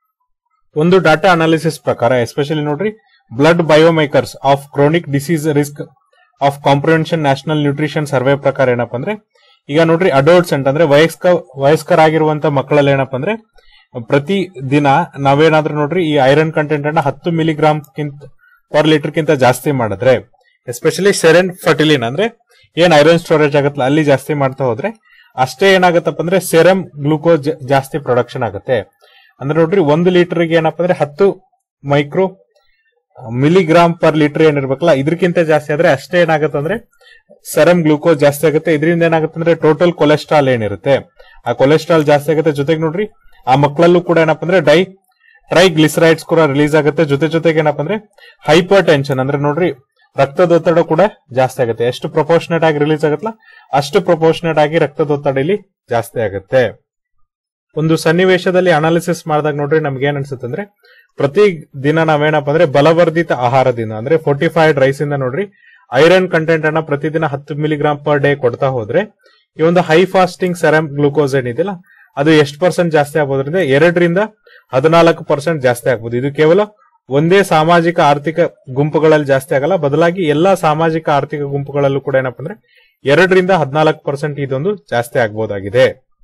ಒಂದು ಡಾಟಾ ಅನಾಲಿಸಿಸ್ ಪ್ರಕಾರ ಎಸ್ಪೆಷಲಿ ನೋಡ್ರಿ blood biomarkers of chronic disease risk of comprehension national nutrition survey ಪ್ರಕಾರ ಏನಪ್ಪ ಅಂದ್ರೆ ಈಗ ನೋಡ್ರಿ ಅಡಲ್ಟ್ಸ್ ಅಂದ್ರೆ ವಯಸ್ಕ ವಯಸ್ಕರಾಗಿರುವಂತ ಮಕ್ಕಳಲ್ಲಿ ಏನಪ್ಪ ಅಂದ್ರೆ ಪ್ರತಿ ದಿನ ನಾವೇನಾದ್ರೂ ನೋಡ್ರಿ ಈ ಐರನ್ ಕಂಟೆಂಟ್ ಅನ್ನ ಹತ್ತು ಮಿಲಿಗ್ರಾಮ್ ಕಿಂತ ಪರ್ ಲೀಟರ್ ಕಿಂತ ಜಾಸ್ತಿ ಮಾಡಿದ್ರೆ ಎಸ್ಪೆಷಲಿ ಸೆರೆನ್ ಫರ್ಟಿಲಿನ್ ಅಂದ್ರೆ ಏನ್ ಐರನ್ ಸ್ಟೋರೇಜ್ ಆಗತ್ತಲ್ಲ ಅಲ್ಲಿ ಜಾಸ್ತಿ ಮಾಡ್ತಾ ಹೋದ್ರೆ ಅಷ್ಟೇ ಏನಾಗತ್ತಪ್ಪ ಅಂದ್ರೆ ಸೆರಮ್ ಗ್ಲೂಕೋಸ್ ಜಾಸ್ತಿ ಪ್ರೊಡಕ್ಷನ್ ಆಗುತ್ತೆ ಅಂದ್ರೆ ನೋಡ್ರಿ ಒಂದು ಲೀಟರ್ಗೆ ಏನಪ್ಪ ಅಂದ್ರೆ ಹತ್ತು ಮೈಕ್ರೋ ಮಿಲಿಗ್ರಾಮ್ ಪರ್ ಲೀಟರ್ ಏನಿರ್ಬೇಕಲ್ಲ ಇದಕ್ಕಿಂತ ಜಾಸ್ತಿ ಆದ್ರೆ ಅಷ್ಟೇ ಏನಾಗುತ್ತೆ ಅಂದ್ರೆ ಸೆರಮ್ ಗ್ಲೂಕೋಸ್ ಜಾಸ್ತಿ ಆಗುತ್ತೆ ಇದರಿಂದ ಏನಾಗುತ್ತೆ ಅಂದ್ರೆ ಟೋಟಲ್ ಕೊಲೆಸ್ಟ್ರಾಲ್ ಏನಿರುತ್ತೆ ಆ ಕೊಲೆಸ್ಟ್ರಾಲ್ ಜಾಸ್ತಿ ಆಗುತ್ತೆ ಜೊತೆಗೆ ನೋಡ್ರಿ ಆ ಮಕ್ಕಳಲ್ಲೂ ಕೂಡ ಏನಪ್ಪ ಅಂದ್ರೆ ಡೈ ಟ್ರೈಗ್ಲಿಸರೈಡ್ಸ್ ಕೂಡ ರಿಲೀಸ್ ಆಗುತ್ತೆ ಜೊತೆ ಜೊತೆಗೆ ಏನಪ್ಪ ಅಂದ್ರೆ ಹೈಪರ್ ಟೆನ್ಷನ್ ಅಂದ್ರೆ ನೋಡ್ರಿ ರಕ್ತದೊತ್ತಡ ಕೂಡ ಜಾಸ್ತಿ ಆಗುತ್ತೆ ಎಷ್ಟು ಪ್ರಪೋರ್ಷನೇಟ್ ಆಗಿ ರಿಲೀಸ್ ಆಗುತ್ತಲ್ಲ ಅಷ್ಟು ಪ್ರಪೋರ್ಷನೇಟ್ ಆಗಿ ರಕ್ತದೊತ್ತಡ ಇಲ್ಲಿ ಜಾಸ್ತಿ ಆಗುತ್ತೆ ಒಂದು ಸನ್ನಿವೇಶದಲ್ಲಿ ಅನಾಲಿಸಿಸ್ ಮಾಡಿದಾಗ ನೋಡ್ರಿ ನಮ್ಗೆ ಏನ್ ಅನ್ಸುತ್ತೆ ಅಂದ್ರೆ ಪ್ರತಿ ದಿನ ನಾವೇನಪ್ಪ ಅಂದ್ರೆ ಬಲವರ್ಧಿತ ಆಹಾರದಿಂದ ಅಂದ್ರೆ ಫೋರ್ಟಿಫೈಡ್ ರೈಸ್ ಇಂದ ನೋಡ್ರಿ ಐರನ್ ಕಂಟೆಂಟ್ ಅನ್ನ ಪ್ರತಿದಿನ ಹತ್ತು ಮಿಲಿಗ್ರಾಮ್ ಪರ್ ಡೇ ಕೊಡ್ತಾ ಹೋದ್ರೆ ಈ ಒಂದು ಹೈ ಫಾಸ್ಟಿಂಗ್ ಸೆರಮ್ ಗ್ಲೂಕೋಸ್ ಏನಿದೆಯಲ್ಲ ಅದು ಎಷ್ಟು ಪರ್ಸೆಂಟ್ ಜಾಸ್ತಿ ಆಗ್ಬೋದ್ರಿಂದ ಎರಡರಿಂದ ಹದಿನಾಲ್ಕು ಪರ್ಸೆಂಟ್ ಜಾಸ್ತಿ ಆಗ್ಬೋದು ಇದು ಕೇವಲ ಒಂದೇ ಸಾಮಾಜಿಕ ಆರ್ಥಿಕ ಗುಂಪುಗಳಲ್ಲಿ ಜಾಸ್ತಿ ಆಗಲ್ಲ ಬದಲಾಗಿ ಎಲ್ಲಾ ಸಾಮಾಜಿಕ ಆರ್ಥಿಕ ಗುಂಪುಗಳಲ್ಲೂ ಕೂಡ ಏನಪ್ಪ ಅಂದ್ರೆ ಎರಡರಿಂದ ಹದಿನಾಲ್ಕು ಪರ್ಸೆಂಟ್ ಇದೊಂದು ಜಾಸ್ತಿ ಆಗ್ಬೋದಾಗಿದೆ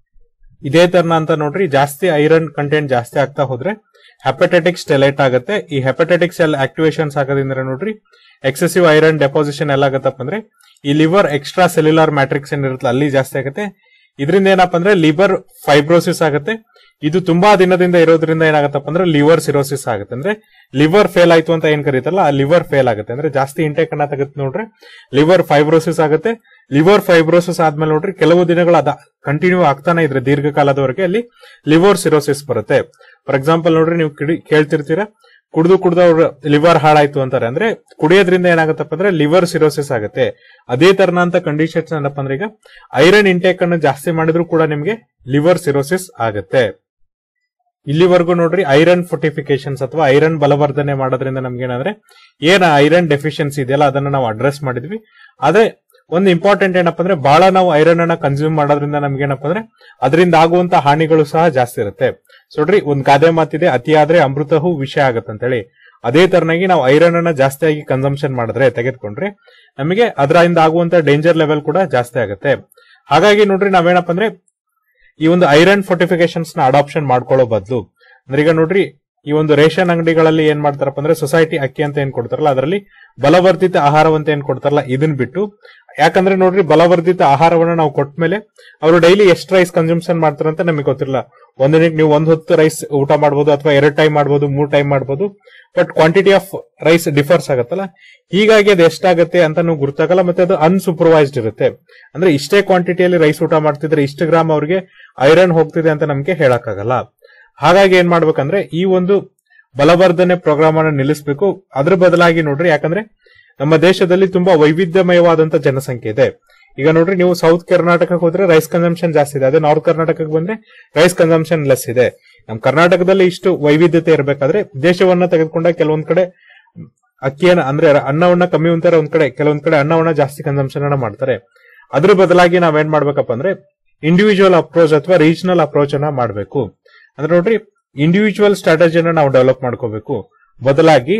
ಇದೇ ತರನ ಅಂತ ನೋಡ್ರಿ ಜಾಸ್ತಿ ಐರನ್ ಕಂಟೆಂಟ್ ಜಾಸ್ತಿ ಆಗ್ತಾ ಹೋದ್ರೆ ಹೆಪಟೈಟಿಕ್ ಸ್ಟೆಲೈಟ್ ಆಗುತ್ತೆ ಈ ಹೆಪಟೈಟಿಕ್ ಸೆಲ್ ಆಕ್ಟಿವೇಶನ್ಸ್ ಆಗೋದ್ರಿಂದ ನೋಡ್ರಿ ಎಕ್ಸೆಸಿವ್ ಐರನ್ ಡೆಪಾಸಿಷನ್ ಎಲ್ಲ ಆಗತ್ತಪ್ಪ ಅಂದ್ರೆ ಈ ಲಿವರ್ ಎಕ್ಸ್ಟ್ರಾ ಸೆಲ್ಯುಲಾರ್ ಮ್ಯಾಟ್ರಿಕ್ಸ್ ಏನಿರುತ್ತಲ್ಲ ಅಲ್ಲಿ ಜಾಸ್ತಿ ಆಗುತ್ತೆ ಇದರಿಂದ ಏನಪ್ಪ ಅಂದ್ರೆ ಲಿವರ್ ಫೈಬ್ರೋಸಿಸ್ ಆಗುತ್ತೆ ಇದು ತುಂಬಾ ದಿನದಿಂದ ಇರೋದ್ರಿಂದ ಏನಾಗತ್ತಪ್ಪ ಅಂದ್ರೆ ಲಿವರ್ ಸಿರೋಸಿಸ್ ಆಗುತ್ತೆ ಅಂದ್ರೆ ಲಿವರ್ ಫೇಲ್ ಆಯ್ತು ಅಂತ ಏನ್ ಕರೀತಾರಲ್ಲ ಆ ಲಿವರ್ ಫೇಲ್ ಆಗುತ್ತೆ ಅಂದ್ರೆ ಜಾಸ್ತಿ ಇಂಟೇಕ್ ಅನ್ನ ತೆಗೆದು ನೋಡ್ರಿ ಲಿವರ್ ಫೈಬ್ರೋಸಿಸ್ ಆಗುತ್ತೆ ಲಿವರ್ ಫೈಬ್ರೋಸಿಸ್ ಆದ್ಮೇಲೆ ನೋಡ್ರಿ ಕೆಲವು ದಿನಗಳ ಅದ ಕಂಟಿನ್ಯೂ ಆಗ್ತಾನೆ ಇದ್ರೆ ದೀರ್ಘಕಾಲದವರೆಗೆ ಅಲ್ಲಿ ಲಿವರ್ ಸಿರೋಸಿಸ್ ಬರುತ್ತೆ ಫಾರ್ ಎಕ್ಸಾಂಪಲ್ ನೋಡ್ರಿ ನೀವು ಕಿಡಿ ಕೇಳ್ತಿರ್ತೀರಾ ಕುಡ್ದು ಕುಡ್ದು ಅವ್ರ ಲಿವರ್ ಹಾಳಾಯ್ತು ಅಂತಾರೆ ಅಂದ್ರೆ ಕುಡಿಯೋದ್ರಿಂದ ಏನಾಗುತ್ತಪ್ಪ ಅಂದ್ರೆ ಲಿವರ್ ಸಿರೋಸಿಸ್ ಆಗುತ್ತೆ ಅದೇ ತರನಂತ ಕಂಡೀಷನ್ಸ್ ಏನಪ್ಪ ಅಂದ್ರೆ ಈಗ ಐರನ್ ಇಂಟೇಕ್ ಅನ್ನು ಜಾಸ್ತಿ ಮಾಡಿದ್ರು ಕೂಡ ನಿಮ್ಗೆ ಲಿವರ್ ಸಿರೋಸಿಸ್ ಆಗುತ್ತೆ ಇಲ್ಲಿವರೆಗೂ ನೋಡ್ರಿ ಐರನ್ ಫೋರ್ಟಿಫಿಕೇಶನ್ಸ್ ಅಥವಾ ಐರನ್ ಬಲವರ್ಧನೆ ಮಾಡೋದ್ರಿಂದ ನಮ್ಗೆ ಏನಂದ್ರೆ ಏನ ಐರನ್ ಡೆಫಿಷಿಯನ್ಸಿ ಇದೆಯಲ್ಲ ಅದನ್ನ ನಾವು ಅಡ್ರೆಸ್ ಮಾಡಿದ್ವಿ ಆದ್ರೆ ಒಂದು ಇಂಪಾರ್ಟೆಂಟ್ ಏನಪ್ಪ ಅಂದ್ರೆ ಬಹಳ ನಾವು ಐರನ್ ಅನ್ನ ಕನ್ಸ್ಯೂಮ್ ಮಾಡೋದ್ರಿಂದ ನಮ್ಗೆ ಏನಪ್ಪ ಅಂದ್ರೆ ಅದರಿಂದ ಆಗುವಂತ ಹಾನಿಗಳು ಸಹ ಜಾಸ್ತಿ ಇರುತ್ತೆ ಸೊ ನೋಡ್ರಿ ಒಂದ್ ಗಾದೆ ಮಾತಿದೆ ಅತಿಯಾದ್ರೆ ಅಮೃತಹು ವಿಷ ಆಗತ್ತೆ ಅಂತೇಳಿ ಅದೇ ತರನಾಗಿ ನಾವು ಐರನ್ ಅನ್ನ ಜಾಸ್ತಿಯಾಗಿ ಕನ್ಸಂಪ್ಷನ್ ಮಾಡಿದ್ರೆ ತೆಗೆದುಕೊಂಡ್ರೆ ನಮಗೆ ಅದರಿಂದ ಆಗುವಂತ ಡೇಂಜರ್ ಲೆವೆಲ್ ಕೂಡ ಜಾಸ್ತಿ ಆಗುತ್ತೆ ಹಾಗಾಗಿ ನೋಡ್ರಿ ನಾವೇನಪ್ಪ ಅಂದ್ರೆ ಈ ಒಂದು ಐರನ್ ಫೋರ್ಟಿಫಿಕೇಶನ್ಸ್ ನ ಅಡಾಪ್ಷನ್ ಮಾಡ್ಕೊಳ್ಳೋ ಬದಲು ಅಂದ್ರೆ ಈಗ ನೋಡ್ರಿ ಈ ಒಂದು ರೇಷನ್ ಅಂಗಡಿಗಳಲ್ಲಿ ಏನ್ ಮಾಡ್ತಾರಪ್ಪ ಅಂದ್ರೆ ಸೊಸೈಟಿ ಅಕ್ಕಿ ಅಂತ ಏನ್ ಕೊಡ್ತಾರಲ್ಲ ಅದರಲ್ಲಿ ಬಲವರ್ಧಿತ ಆಹಾರವಂತ ಏನ್ ಕೊಡ್ತಾರಲ್ಲ ಇದನ್ ಬಿಟ್ಟು ಯಾಕಂದ್ರೆ ನೋಡ್ರಿ ಬಲವರ್ಧಿತ ಆಹಾರವನ್ನ ನಾವು ಕೊಟ್ಮೇಲೆ ಅವರು ಡೈಲಿ ಎಷ್ಟು ರೈಸ್ ಕನ್ಸಂಪ್ಷನ್ ಮಾಡ್ತಾರಂತ ನಮಗೆ ಗೊತ್ತಿಲ್ಲ ಒಂದಿನಕ್ಕೆ ನೀವು ಒಂದ್ ಹೊತ್ತು ರೈಸ್ ಊಟ ಮಾಡ್ಬೋದು ಅಥವಾ ಎರಡ್ ಟೈಮ್ ಮಾಡ್ಬೋದು ಮೂರ್ ಟೈಮ್ ಮಾಡ್ಬೋದು but quantity of rice differs ಆಗತ್ತಲ್ಲ ಹೀಗಾಗಿ ಅದು ಎಷ್ಟಾಗತ್ತೆ ಅಂತ ನೀವು ಗುರ್ತಾಗಲ್ಲ ಮತ್ತೆ ಅದು ಅನ್ಸೂಪರ್ವೈಸ್ಡ್ ಇರುತ್ತೆ ಅಂದ್ರೆ ಇಷ್ಟೇ ಕ್ವಾಂಟಿಟಿಯಲ್ಲಿ ರೈಸ್ ಊಟ ಮಾಡ್ತಿದ್ರೆ ಇಷ್ಟು ಗ್ರಾಮ್ ಅವ್ರಿಗೆ ಐರನ್ ಹೋಗ್ತಿದೆ ಅಂತ ನಮ್ಗೆ ಹೇಳಕ್ಕಾಗಲ್ಲ ಹಾಗಾಗಿ ಏನ್ ಮಾಡ್ಬೇಕಂದ್ರೆ ಈ ಒಂದು ಬಲವರ್ಧನೆ ಪ್ರೋಗ್ರಾಮ್ ಅನ್ನು ನಿಲ್ಲಿಸಬೇಕು ಅದ್ರ ಬದಲಾಗಿ ನೋಡ್ರಿ ಯಾಕಂದ್ರೆ ನಮ್ಮ ದೇಶದಲ್ಲಿ ತುಂಬಾ ವೈವಿಧ್ಯಮಯವಾದಂತ ಜನಸಂಖ್ಯೆ ಇದೆ ಈಗ ನೋಡ್ರಿ ನೀವು ಸೌತ್ ಕರ್ನಾಟಕಕ್ಕೆ ಹೋದ್ರೆ ರೈಸ್ ಕನ್ಸಂಪ್ಷನ್ ಜಾಸ್ತಿ ಇದೆ ಅದೇ ನಾರ್ತ್ ಕರ್ನಾಟಕಕ್ಕೆ ಬಂದ್ರೆ ರೈಸ್ ಕನ್ಸಂಪ್ಷನ್ ಲೆಸ್ ಇದೆ ನಮ್ ಕರ್ನಾಟಕದಲ್ಲಿ ಇಷ್ಟು ವೈವಿಧ್ಯತೆ ಇರಬೇಕಾದ್ರೆ ದೇಶವನ್ನ ತೆಗೆದುಕೊಂಡಾಗ ಕೆಲವೊಂದ್ ಕಡೆ ಅಕ್ಕಿಯನ್ನ ಅಂದ್ರೆ ಅನ್ನವನ್ನ ಕಮ್ಮಿ ಉಂತಾರೆ ಒಂದ್ ಕಡೆ ಕೆಲವೊಂದ್ ಕಡೆ ಅನ್ನವನ್ನ ಜಾಸ್ತಿ ಕನ್ಸಂಪ್ಷನ್ ಅನ್ನ ಮಾಡ್ತಾರೆ ಅದ್ರ ಬದಲಾಗಿ ನಾವೇನ್ ಮಾಡ್ಬೇಕಪ್ಪ ಅಂದ್ರೆ ಇಂಡಿವಿಜುವಲ್ ಅಪ್ರೋಚ್ ಅಥವಾ ರೀಜನಲ್ ಅಪ್ರೋಚ್ ಅನ್ನ ಮಾಡಬೇಕು ಅಂದ್ರೆ ನೋಡ್ರಿ ಇಂಡಿವಿಜುವಲ್ ಸ್ಟ್ರಾಟಜಿಯನ್ನ ನಾವು ಡೆವಲಪ್ ಮಾಡ್ಕೋಬೇಕು ಬದಲಾಗಿ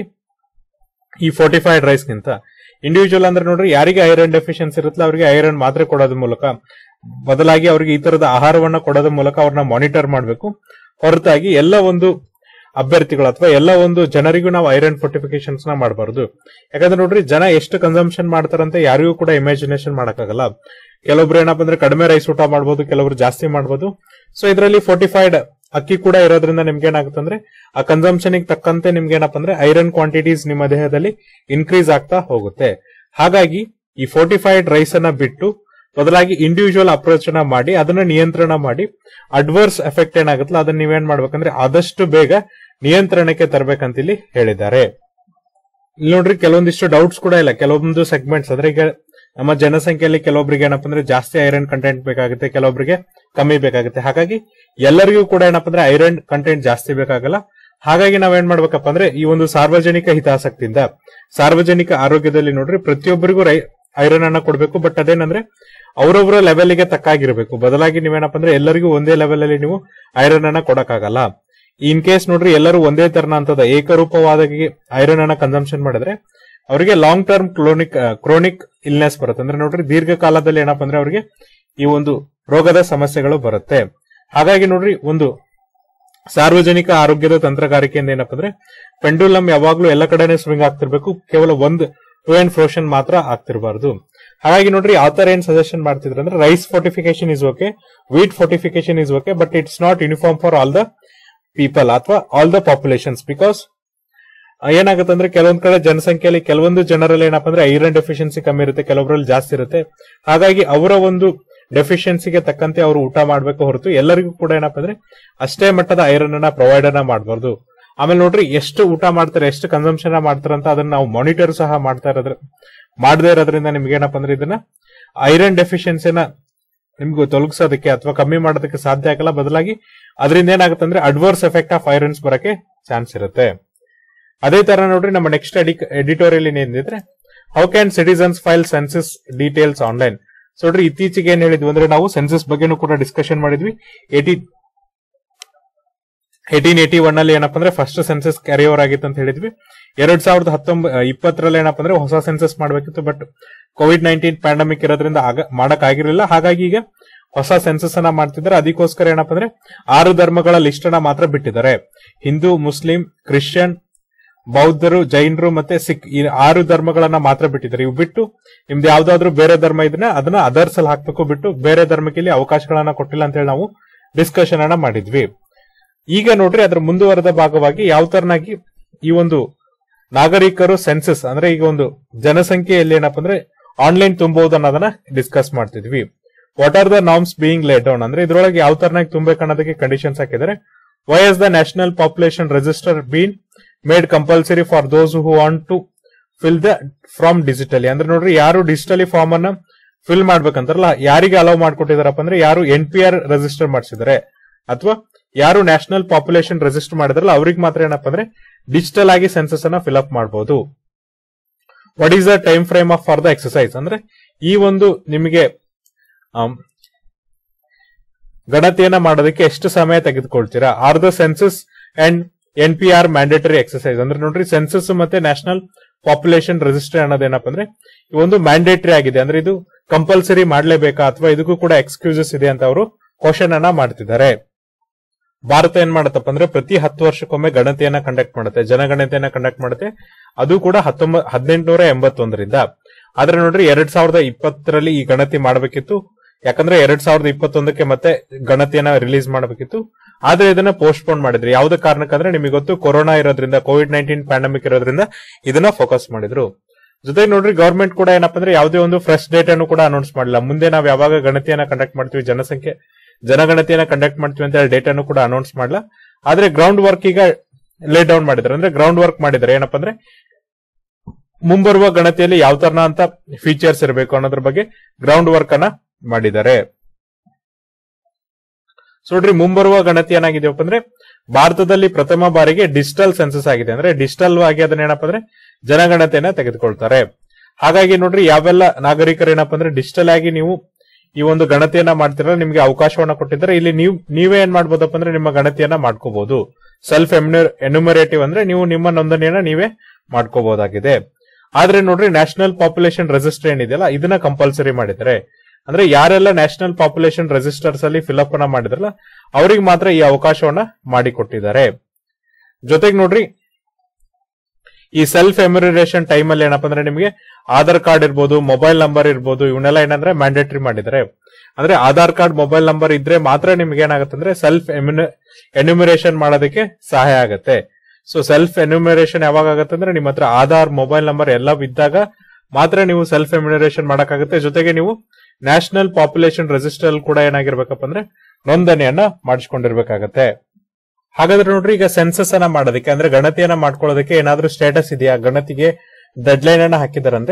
ಈ ಫೋರ್ಟಿಫೈಡ್ ರೈಸ್ ಗಿಂತ ಇಂಡಿವಿಜುವಲ್ ಅಂದ್ರೆ ನೋಡ್ರಿ ಯಾರಿಗೆ ಐರನ್ ಡೆಫಿಷಿಯನ್ಸಿ ಇರುತ್ತಲ್ಲ ಅವರಿಗೆ ಐರನ್ ಮಾತ್ರೆ ಕೊಡೋದ್ರ ಮೂಲಕ ಬದಲಾಗಿ ಅವರಿಗೆ ಈ ತರದ ಆಹಾರವನ್ನ ಕೊಡೋದ್ರ ಮೂಲಕ ಅವ್ರನ್ನ ಮಾನಿಟರ್ ಮಾಡಬೇಕು ಹೊರತಾಗಿ ಎಲ್ಲ ಒಂದು ಅಭ್ಯರ್ಥಿಗಳು ಅಥವಾ ಎಲ್ಲ ಒಂದು ಜನರಿಗೂ ನಾವು ಐರನ್ ಫೋರ್ಟಿಫಿಕೇಶನ್ಸ್ ನ ಮಾಡಬಾರದು ಯಾಕಂದ್ರೆ ನೋಡ್ರಿ ಜನ ಎಷ್ಟು ಕನ್ಸಂಪ್ಷನ್ ಮಾಡ್ತಾರಂತ ಯಾರಿಗೂ ಕೂಡ ಇಮ್ಯಾಜಿನೇಷನ್ ಮಾಡಕ್ಕಾಗಲ್ಲ ಕೆಲವೊಬ್ರು ಏನಪ್ಪ ಅಂದ್ರೆ ಕಡಿಮೆ ರೈಸ್ ಊಟ ಮಾಡ್ಬೋದು ಕೆಲವರು ಜಾಸ್ತಿ ಮಾಡ್ಬೋದು ಸೊ ಇದರಲ್ಲಿ ಫೋರ್ಟಿಫೈಡ್ ಅಕ್ಕಿ ಕೂಡ ಇರೋದ್ರಿಂದ ನಿಮ್ಗೆ ಏನಾಗುತ್ತೆ ಅಂದ್ರೆ ಆ ಕನ್ಸಂಪ್ಷನ್ ತಕ್ಕಂತೆ ನಿಮ್ಗೆ ಏನಪ್ಪ ಅಂದ್ರೆ ಐರನ್ ಕ್ವಾಂಟಿಟೀಸ್ ನಿಮ್ಮ ದೇಹದಲ್ಲಿ ಇನ್ಕ್ರೀಸ್ ಆಗ್ತಾ ಹೋಗುತ್ತೆ ಹಾಗಾಗಿ ಈ ಫೋರ್ಟಿಫೈಡ್ ರೈಸ್ ಅನ್ನ ಬಿಟ್ಟು ಬದಲಾಗಿ ಇಂಡಿವಿಜುವಲ್ ಅಪ್ರೋಚ್ ಅನ್ನ ಮಾಡಿ ಅದನ್ನ ನಿಯಂತ್ರಣ ಮಾಡಿ ಅಡ್ವರ್ಸ್ ಎಫೆಕ್ಟ್ ಏನಾಗುತ್ತಲ್ಲ ಅದನ್ನ ನೀವೇನ್ ಮಾಡ್ಬೇಕಂದ್ರೆ ಆದಷ್ಟು ಬೇಗ ನಿಯಂತ್ರಣಕ್ಕೆ ತರಬೇಕಂತ ಇಲ್ಲಿ ಹೇಳಿದ್ದಾರೆ ಇಲ್ಲಿ ನೋಡ್ರಿ ಕೆಲವೊಂದಿಷ್ಟು ಡೌಟ್ಸ್ ಕೂಡ ಇಲ್ಲ ಕೆಲವೊಂದು ಸೆಗ್ಮೆಂಟ್ಸ್ ಅಂದ್ರೆ ಈಗ ನಮ್ಮ ಜನಸಂಖ್ಯೆಯಲ್ಲಿ ಕೆಲವೊಬ್ಬರಿಗೆ ಏನಪ್ಪ ಅಂದ್ರೆ ಜಾಸ್ತಿ ಐರನ್ ಕಂಟೆಂಟ್ ಬೇಕಾಗುತ್ತೆ ಕೆಲವೊಬ್ಬರಿಗೆ ಕಮ್ಮಿ ಬೇಕಾಗುತ್ತೆ ಹಾಗಾಗಿ ಎಲ್ಲರಿಗೂ ಕೂಡ ಏನಪ್ಪ ಅಂದ್ರೆ ಐರನ್ ಕಂಟೆಂಟ್ ಜಾಸ್ತಿ ಬೇಕಾಗಲ್ಲ ಹಾಗಾಗಿ ನಾವೇನ್ ಮಾಡ್ಬೇಕಪ್ಪ ಅಂದ್ರೆ ಈ ಒಂದು ಸಾರ್ವಜನಿಕ ಹಿತಾಸಕ್ತಿಯಿಂದ ಸಾರ್ವಜನಿಕ ಆರೋಗ್ಯದಲ್ಲಿ ನೋಡ್ರಿ ಪ್ರತಿಯೊಬ್ಬರಿಗೂ ರೈ ಐರನ್ ಅನ್ನ ಕೊಡಬೇಕು ಬಟ್ ಅದೇನಂದ್ರೆ ಅವರವರ ಲೆವೆಲ್ಗೆ ತಕ್ಕಾಗಿರ್ಬೇಕು ಬದಲಾಗಿ ನೀವೇನಪ್ಪ ಅಂದ್ರೆ ಎಲ್ಲರಿಗೂ ಒಂದೇ ಲೆವೆಲ್ ಅಲ್ಲಿ ನೀವು ಐರನ್ ಅನ್ನ ಕೊಡಕ್ಕಾಗಲ್ಲ ಇನ್ ಕೇಸ್ ನೋಡ್ರಿ ಎಲ್ಲರೂ ಒಂದೇ ತರನ ಅಂತದ ಏಕರೂಪವಾದ ಐರನ್ ಅನ್ನ ಕನ್ಸಂಪ್ಷನ್ ಮಾಡಿದ್ರೆ ಅವರಿಗೆ long term clonic chronic illness ಬರುತ್ತೆ ಅಂದ್ರೆ ನೋಡ್ರಿ ದೀರ್ಘಕಾಲದಲ್ಲಿ ಏನಪ್ಪ ಅಂದ್ರೆ ಅವರಿಗೆ ಈ ಒಂದು ರೋಗದ ಸಮಸ್ಯೆಗಳು ಬರುತ್ತೆ ಹಾಗಾಗಿ ನೋಡ್ರಿ ಒಂದು ಸಾರ್ವಜನಿಕ ಆರೋಗ್ಯದ ತಂತ್ರಗಾರಿಕೆಯಿಂದ ಏನಪ್ಪ ಅಂದ್ರೆ ಪೆಂಡುಲಮ್ ಯಾವಾಗ್ಲೂ ಎಲ್ಲ ಕಡೆನೆ ಸ್ವಿಂಗ್ ಆಗ್ತಿರ್ಬೇಕು ಕೇವಲ ಒಂದು ಟು ಅಂಡ್ ಫ್ರೋಷನ್ ಮಾತ್ರ ಆಗ್ತಿರಬಾರ್ದು ಹಾಗಾಗಿ ನೋಡ್ರಿ ಯಾವ ತರ ಏನ್ ಸಜೆಷನ್ ಮಾಡ್ತಿದ್ರು ಅಂದ್ರೆ rice fortification is okay wheat fortification is okay but it's not uniform for all the people ಅಥವಾ ಆಲ್ ದ ಪಾಪ್ಯುಲೇಷನ್ಸ್ ಬಿಕಾಸ್ ಏನಾಗುತ್ತೆ ಅಂದ್ರೆ ಕೆಲವೊಂದ್ ಕಡೆ ಜನಸಂಖ್ಯೆಯಲ್ಲಿ ಕೆಲವೊಂದು ಜನರಲ್ಲಿ ಏನಪ್ಪಾ ಅಂದ್ರೆ ಐರನ್ ಡೆಫಿಷಿಯನ್ಸಿ ಕಮ್ಮಿ ಇರುತ್ತೆ ಕೆಲವೊಬ್ಬರಲ್ಲಿ ಜಾಸ್ತಿ ಇರುತ್ತೆ ಹಾಗಾಗಿ ಅವರ ಒಂದು ಡೆಫಿಷಿಯನ್ಸಿಗೆ ತಕ್ಕಂತೆ ಅವರು ಊಟ ಮಾಡ್ಬೇಕು ಹೊರತು ಎಲ್ಲರಿಗೂ ಕೂಡ ಏನಪ್ಪಾ ಅಂದ್ರೆ ಅಷ್ಟೇ ಮಟ್ಟದ ಐರನ್ ಅನ್ನ ಪ್ರೊವೈಡ್ ಅನ್ನ ಮಾಡಬಾರ್ದು ಆಮೇಲೆ ನೋಡ್ರಿ ಎಷ್ಟು ಊಟ ಮಾಡ್ತಾರೆ ಎಷ್ಟು ಕನ್ಸಂಪ್ಷನ್ ಮಾಡ್ತಾರೆ ಅಂತ ಅದನ್ನ ನಾವು ಮಾನಿಟರ್ ಸಹ ಮಾಡ್ತಾ ಇರೋದ್ರ ಮಾಡದೇ ಇರೋದ್ರಿಂದ ನಿಮ್ಗೆ ಏನಪ್ಪಾ ಅಂದ್ರೆ ಇದನ್ನ ಐರನ್ ಡೆಫಿಷಿಯನ್ಸಿನ ನಿಮ್ಗೆ ತೊಲಗಿಸೋದಕ್ಕೆ ಅಥವಾ ಕಮ್ಮಿ ಮಾಡೋದಕ್ಕೆ ಸಾಧ್ಯ ಆಗಲ್ಲ ಬದಲಾಗಿ ಅದರಿಂದ ಏನಾಗುತ್ತೆ ಅಂದ್ರೆ ಅಡ್ವರ್ಸ್ ಎಫೆಕ್ಟ್ ಆಫ್ ಐರನ್ಸ್ ಬರಕ್ಕೆ ಚಾನ್ಸ್ ಇರುತ್ತೆ ಅದೇ ತರ ನೋಡ್ರಿ ನಮ್ಮ ನೆಕ್ಸ್ಟ್ ಎಡಿಟೋರಿಯಲ್ ಏನಿದ್ರೆ how can citizens file census details online so ನೋಡ್ರಿ ಇತ್ತೀಚೆಗೆ ಏನ್ ಹೇಳಿದ್ವಿ ಅಂದ್ರೆ ನಾವು ಸೆನ್ಸಸ್ ಬಗ್ಗೆನೂ ಕೂಡ ಡಿಸ್ಕಷನ್ ಮಾಡಿದ್ವಿ ಏಟಿ ಏಟೀನ್ ಏಟಿ ಒನ್ ಅಲ್ಲಿ ಏನಪ್ಪಾ ಅಂದ್ರೆ ಫಸ್ಟ್ ಸೆನ್ಸಸ್ ಕ್ಯಾರಿ ಓವರ್ ಆಗಿತ್ತು ಅಂತ ಹೇಳಿದ್ವಿ ಎರಡ್ ಸಾವಿರದ ಹತ್ತೊಂಬ ಇಪ್ಪತ್ತರಲ್ಲಿ ಏನಪ್ಪಾ ಅಂದ್ರೆ ಹೊಸ ಸೆನ್ಸಸ್ ಮಾಡಬೇಕಿತ್ತು ಬಟ್ ಕೋವಿಡ್ ನೈನ್ಟೀನ್ ಪ್ಯಾಂಡಮಿಕ್ ಇರೋದ್ರಿಂದ ಆಗ ಮಾಡಕ್ ಆಗಿರಲಿಲ್ಲ ಹಾಗಾಗಿ ಈಗ ಹೊಸ ಸೆನ್ಸಸ್ ಅನ್ನ ಮಾಡ್ತಿದ್ದಾರೆ ಅದಕ್ಕೋಸ್ಕರ ಏನಪ್ಪಾ ಅಂದ್ರೆ ಆರು ಧರ್ಮಗಳ ಲಿಸ್ಟ್ ಅನ್ನ ಮಾತ್ರ ಬಿಟ್ಟಿದ್ದಾರೆ ಹಿಂದೂ ಮುಸ್ಲಿಂ ಕ್ರಿಶ್ಚಿಯನ್ ಬೌದ್ಧರು ಜೈನರು ಮತ್ತೆ ಸಿಖ್ ಈ ಆರು ಧರ್ಮಗಳನ್ನ ಮಾತ್ರ ಬಿಟ್ಟಿದ್ದಾರೆ ಇವು ಬಿಟ್ಟು ನಿಮ್ದು ಯಾವ್ದಾದ್ರು ಬೇರೆ ಧರ್ಮ ಇದ್ರೆ ಅದನ್ನ ಅದರ್ಸ್ ಅಲ್ಲಿ ಹಾಕ್ಬೇಕು ಬಿಟ್ಟು ಬೇರೆ ಧರ್ಮಕ್ಕೆ ಇಲ್ಲಿ ಅವಕಾಶಗಳನ್ನ ಕೊಟ್ಟಿಲ್ಲ ಅಂತ ಹೇಳಿ ನಾವು ಡಿಸ್ಕಷನ್ ಅನ್ನ ಮಾಡಿದ್ವಿ ಈಗ ನೋಡ್ರಿ ಅದ್ರ ಮುಂದುವರೆದ ಭಾಗವಾಗಿ ಯಾವ ತರನಾಗಿ ಈ ಒಂದು ನಾಗರಿಕರು ಸೆನ್ಸಸ್ ಅಂದ್ರೆ ಈಗ ಒಂದು ಜನಸಂಖ್ಯೆಯಲ್ಲಿ ಏನಪ್ಪಾ ಅಂದ್ರೆ ಆನ್ಲೈನ್ ತುಂಬಬಹುದು ಅನ್ನೋದನ್ನ ಡಿಸ್ಕಸ್ ಮಾಡ್ತಿದ್ವಿ what are the norms being laid down ಅಂದ್ರೆ ಇದ್ರೊಳಗೆ ಯಾವ ತರನಾಗಿ ತುಂಬಬೇಕು ಅನ್ನೋದಕ್ಕೆ ಕಂಡೀಷನ್ಸ್ ಹಾಕಿದ್ದಾರೆ why is the national population register been made compulsory for those who want to fill the form digitally ಅಂದ್ರೆ ನೋಡ್ರಿ ಯಾರು ಡಿಜಿಟಲಿ ಫಾರ್ಮ್ ಅನ್ನ ಫಿಲ್ ಮಾಡ್ಬೇಕಂತಾರಲ್ಲ ಯಾರಿಗೆ ಅಲೌ ಮಾಡ್ಕೊಟ್ಟಿದಾರಪ್ಪ ಅಂದ್ರೆ ಯಾರು ಎನ್ ಪಿ ಆರ್ ರಿಜಿಸ್ಟರ್ ಮಾಡಿಸಿದ್ದಾರೆ ಅಥವಾ ಯಾರು ನ್ಯಾಷನಲ್ ಪಾಪ್ಯುಲೇಷನ್ ರಿಜಿಸ್ಟರ್ ಮಾಡಿದ್ರಲ್ಲ ಅವ್ರಿಗೆ ಮಾತ್ರ ಏನಪ್ಪಾ ಅಂದ್ರೆ ಡಿಜಿಟಲ್ ಆಗಿ ಸೆನ್ಸಸ್ ಅನ್ನ ಫಿಲ್ ಅಪ್ ಮಾಡಬಹುದು what is the time frame of for the exercise ಅಂದ್ರೆ ಈ ಒಂದು ನಿಮಗೆ ಆಮ್, ಗಣತಿಯನ್ನ ಮಾಡೋದಕ್ಕೆ ಎಷ್ಟು ಸಮಯ ತೆಗೆದುಕೊಳ್ತೀರಾ are the census and N P R mandatory exercise ಅಂದ್ರೆ ನೋಡ್ರಿ ಸೆನ್ಸಸ್ ಮತ್ತೆ ನ್ಯಾಷನಲ್ ಪಾಪ್ಯುಲೇಷನ್ ರಿಜಿಸ್ಟರ್ ಅನ್ನೋದೇನಪ್ಪ ಅಂದ್ರೆ ಈ ಒಂದು ಮ್ಯಾಂಡೇಟರಿ ಆಗಿದೆ ಅಂದ್ರೆ ಇದು ಕಂಪಲ್ಸರಿ ಮಾಡ್ಲೇಬೇಕಾ ಅಥವಾ ಇದಕ್ಕೂ ಕೂಡ ಎಕ್ಸ್ಕ್ಯೂಸಸ್ ಇದೆ ಅಂತ ಅವರು ಕ್ವಶನ್ ಅನ್ನ ಮಾಡ್ತಿದ್ದಾರೆ ಭಾರತ ಏನ್ ಮಾಡತ್ತಪ್ಪ ಅಂದ್ರೆ ಪ್ರತಿ ಹತ್ತು ವರ್ಷಕ್ಕೊಮ್ಮೆ ಗಣತಿಯನ್ನ ಕಂಡಕ್ಟ್ ಮಾಡುತ್ತೆ ಜನಗಣತಿಯನ್ನ ಕಂಡಕ್ಟ್ ಮಾಡುತ್ತೆ ಅದು ಕೂಡ ಹತ್ತೊಂಬತ್ ಹದಿನೆಂಟುನೂರ ಎಂಬತ್ತೊಂದರಿಂದ ಆದ್ರೆ ನೋಡ್ರಿ ಎರಡ್ ಸಾವಿರದ ಇಪ್ಪತ್ತರಲ್ಲಿ ಈ ಗಣತಿ ಮಾಡಬೇಕಿತ್ತು ಯಾಕಂದ್ರೆ ಎರಡ್ ಸಾವಿರದ ಇಪ್ಪತ್ತೊಂದಕ್ಕೆ ಮತ್ತೆ ಗಣತಿಯನ್ನ ರಿಲೀಸ್ ಮಾಡಬೇಕಿತ್ತು ಆದ್ರೆ ಇದನ್ನ ಪೋಸ್ಟ್ಪೋನ್ ಮಾಡಿದ್ರು ಯಾವ್ದೇ ಕಾರಣಕ್ಕಂದ್ರೆ ನಿಮಗೆ ಗೊತ್ತು ಕೊರೋನಾ ಇರೋದ್ರಿಂದ ಕೋವಿಡ್ ನೈನ್ಟೀನ್ ಪ್ಯಾಂಡಮಿಕ್ ಇರೋದ್ರಿಂದ ಇದನ್ನ ಫೋಕಸ್ ಮಾಡಿದ್ರು ಜೊತೆಗೆ ನೋಡ್ರಿ ಗವರ್ಮೆಂಟ್ ಕೂಡ ಏನಪ್ಪಾ ಅಂದ್ರೆ ಯಾವುದೇ ಒಂದು ಫ್ರೆಶ್ ಡೇಟ್ ಅನ್ನು ಕೂಡ ಅನೌನ್ಸ್ ಮಾಡಿಲ್ಲ ಮುಂದೆ ನಾವು ಯಾವಾಗ ಗಣತಿಯನ್ನ ಕಂಡಕ್ಟ್ ಮಾಡ್ತೀವಿ ಜನಸಂಖ್ಯೆ ಜನಗಣತಿಯನ್ನ ಕಂಡಕ್ಟ್ ಮಾಡ್ತೀವಿ ಅಂತ ಹೇಳಿ ಡೇಟ್ ಅನ್ನು ಕೂಡ ಅನೌನ್ಸ್ ಮಾಡಲ್ಲ ಆದ್ರೆ ಗ್ರೌಂಡ್ ವರ್ಕ್ ಈಗ ಲೇ ಡೌನ್ ಮಾಡಿದ್ದಾರೆ ಅಂದ್ರೆ ಗ್ರೌಂಡ್ ವರ್ಕ್ ಮಾಡಿದ್ದಾರೆ ಏನಪ್ಪಾ ಅಂದ್ರೆ ಮುಂಬರುವ ಗಣತಿಯಲ್ಲಿ ಯಾವ ತರನ ಅಂತ ಫೀಚರ್ಸ್ ಇರಬೇಕು ಅನ್ನೋದ್ರ ಬಗ್ಗೆ ಗ್ರೌಂಡ್ ವರ್ಕ್ ಅನ್ನ ಮಾಡಿದ್ದಾರೆ ಸೊ ನೋಡ್ರಿ ಮುಂಬರುವ ಗಣತಿ ಏನಾಗಿದೆಯಪ್ಪ ಅಂದ್ರೆ ಭಾರತದಲ್ಲಿ ಪ್ರಥಮ ಬಾರಿಗೆ ಡಿಜಿಟಲ್ ಸೆನ್ಸಸ್ ಆಗಿದೆ ಅಂದ್ರೆ ಡಿಜಿಟಲ್ ಆಗಿ ಅದನ್ನ ಏನಪ್ಪಾ ಅಂದ್ರೆ ಜನಗಣತಿಯನ್ನ ತೆಗೆದುಕೊಳ್ತಾರೆ ಹಾಗಾಗಿ ನೋಡ್ರಿ ಯಾವೆಲ್ಲ ನಾಗರಿಕರು ಏನಪ್ಪಾ ಅಂದ್ರೆ ಡಿಜಿಟಲ್ ಆಗಿ ನೀವು ಈ ಒಂದು ಗಣತಿಯನ್ನ ಮಾಡ್ತಿರಲ್ಲ ನಿಮ್ಗೆ ಅವಕಾಶವನ್ನ ಕೊಟ್ಟಿದ್ದಾರೆ ಇಲ್ಲಿ ನೀವು ನೀವೇ ಏನ್ ಮಾಡ್ಬೋದಪ್ಪ ಅಂದ್ರೆ ನಿಮ್ಮ ಗಣತಿಯನ್ನ ಮಾಡ್ಕೋಬಹುದು ಸೆಲ್ಫ್ ಎನ್ಯುಮರೇಟಿವ್ ಅಂದ್ರೆ ನೀವು ನಿಮ್ಮ ನೋಂದಣಿಯನ್ನ ನೀವೇ ಮಾಡ್ಕೋಬಹುದಾಗಿದೆ ಆದ್ರೆ ನೋಡ್ರಿ ನ್ಯಾಷನಲ್ ಪಾಪ್ಯುಲೇಷನ್ ರಿಜಿಸ್ಟರ್ ಏನಿದೆಯಲ್ಲ ಇದನ್ನ ಕಂಪಲ್ಸರಿ ಮಾಡಿದ್ದಾರೆ ಅಂದ್ರೆ ಯಾರೆಲ್ಲ ನ್ಯಾಷನಲ್ ಪಾಪ್ಯುಲೇಷನ್ ರಿಜಿಸ್ಟರ್ಸ್ ಅಲ್ಲಿ ಫಿಲ್ಅಪ್ ಅನ್ನ ಮಾಡಿದ್ರಲ್ಲ ಅವ್ರಿಗೆ ಮಾತ್ರ ಈ ಅವಕಾಶವನ್ನ ಮಾಡಿಕೊಟ್ಟಿದ್ದಾರೆ ಜೊತೆಗೆ ನೋಡ್ರಿ ಈ ಸೆಲ್ಫ್ ಎಮ್ಯುರೇಷನ್ ಟೈಮ್ ಅಲ್ಲಿ ಏನಪ್ಪಾ ಅಂದ್ರೆ ನಿಮಗೆ ಆಧಾರ್ ಕಾರ್ಡ್ ಇರ್ಬೋದು ಮೊಬೈಲ್ ನಂಬರ್ ಇರ್ಬೋದು ಇವನ್ನೆಲ್ಲ ಏನಂದ್ರೆ ಮ್ಯಾಂಡೇಟರಿ ಮಾಡಿದ್ದಾರೆ ಅಂದ್ರೆ ಆಧಾರ್ ಕಾರ್ಡ್ ಮೊಬೈಲ್ ನಂಬರ್ ಇದ್ರೆ ಮಾತ್ರ ನಿಮ್ಗೆ ಏನಾಗುತ್ತೆ ಅಂದ್ರೆ ಸೆಲ್ಫ್ ಎನ್ಯುಮರೇಷನ್ ಮಾಡೋದಕ್ಕೆ ಸಹಾಯ ಆಗುತ್ತೆ ಸೊ ಸೆಲ್ಫ್ ಎನ್ಯುಮರೇಷನ್ ಯಾವಾಗ ಆಗುತ್ತೆ ಅಂದ್ರೆ ನಿಮ್ಮ ಹತ್ರ ಆಧಾರ್ ಮೊಬೈಲ್ ನಂಬರ್ ಎಲ್ಲ ಇದ್ದಾಗ ಮಾತ್ರ ನೀವು ಸೆಲ್ಫ್ ಎಮ್ಯುನರೇಷನ್ ಮಾಡಕ್ಕಾಗುತ್ತೆ ಜೊತೆಗೆ ನೀವು ನ್ಯಾಷನಲ್ ಪಾಪ್ಯುಲೇಷನ್ ರೆಜಿಸ್ಟರ್ ಕೂಡ ಏನಾಗಿರ್ಬೇಕಪ್ಪ ಅಂದ್ರೆ ನೋಂದಣಿಯನ್ನ ಮಾಡಿಸ್ಕೊಂಡಿರ್ಬೇಕಾಗತ್ತೆ ಹಾಗಾದ್ರೆ ನೋಡ್ರಿ ಈಗ ಸೆನ್ಸಸ್ ಅನ್ನ ಮಾಡೋದಕ್ಕೆ ಅಂದ್ರೆ ಗಣತಿಯನ್ನ ಮಾಡ್ಕೊಳ್ಳೋದಕ್ಕೆ ಏನಾದ್ರೂ ಸ್ಟೇಟಸ್ ಇದೆಯಾ ಗಣತಿಗೆ ಡೆಡ್ ಲೈನ್ ಅನ್ನ ಹಾಕಿದಾರಂದ್ರೆ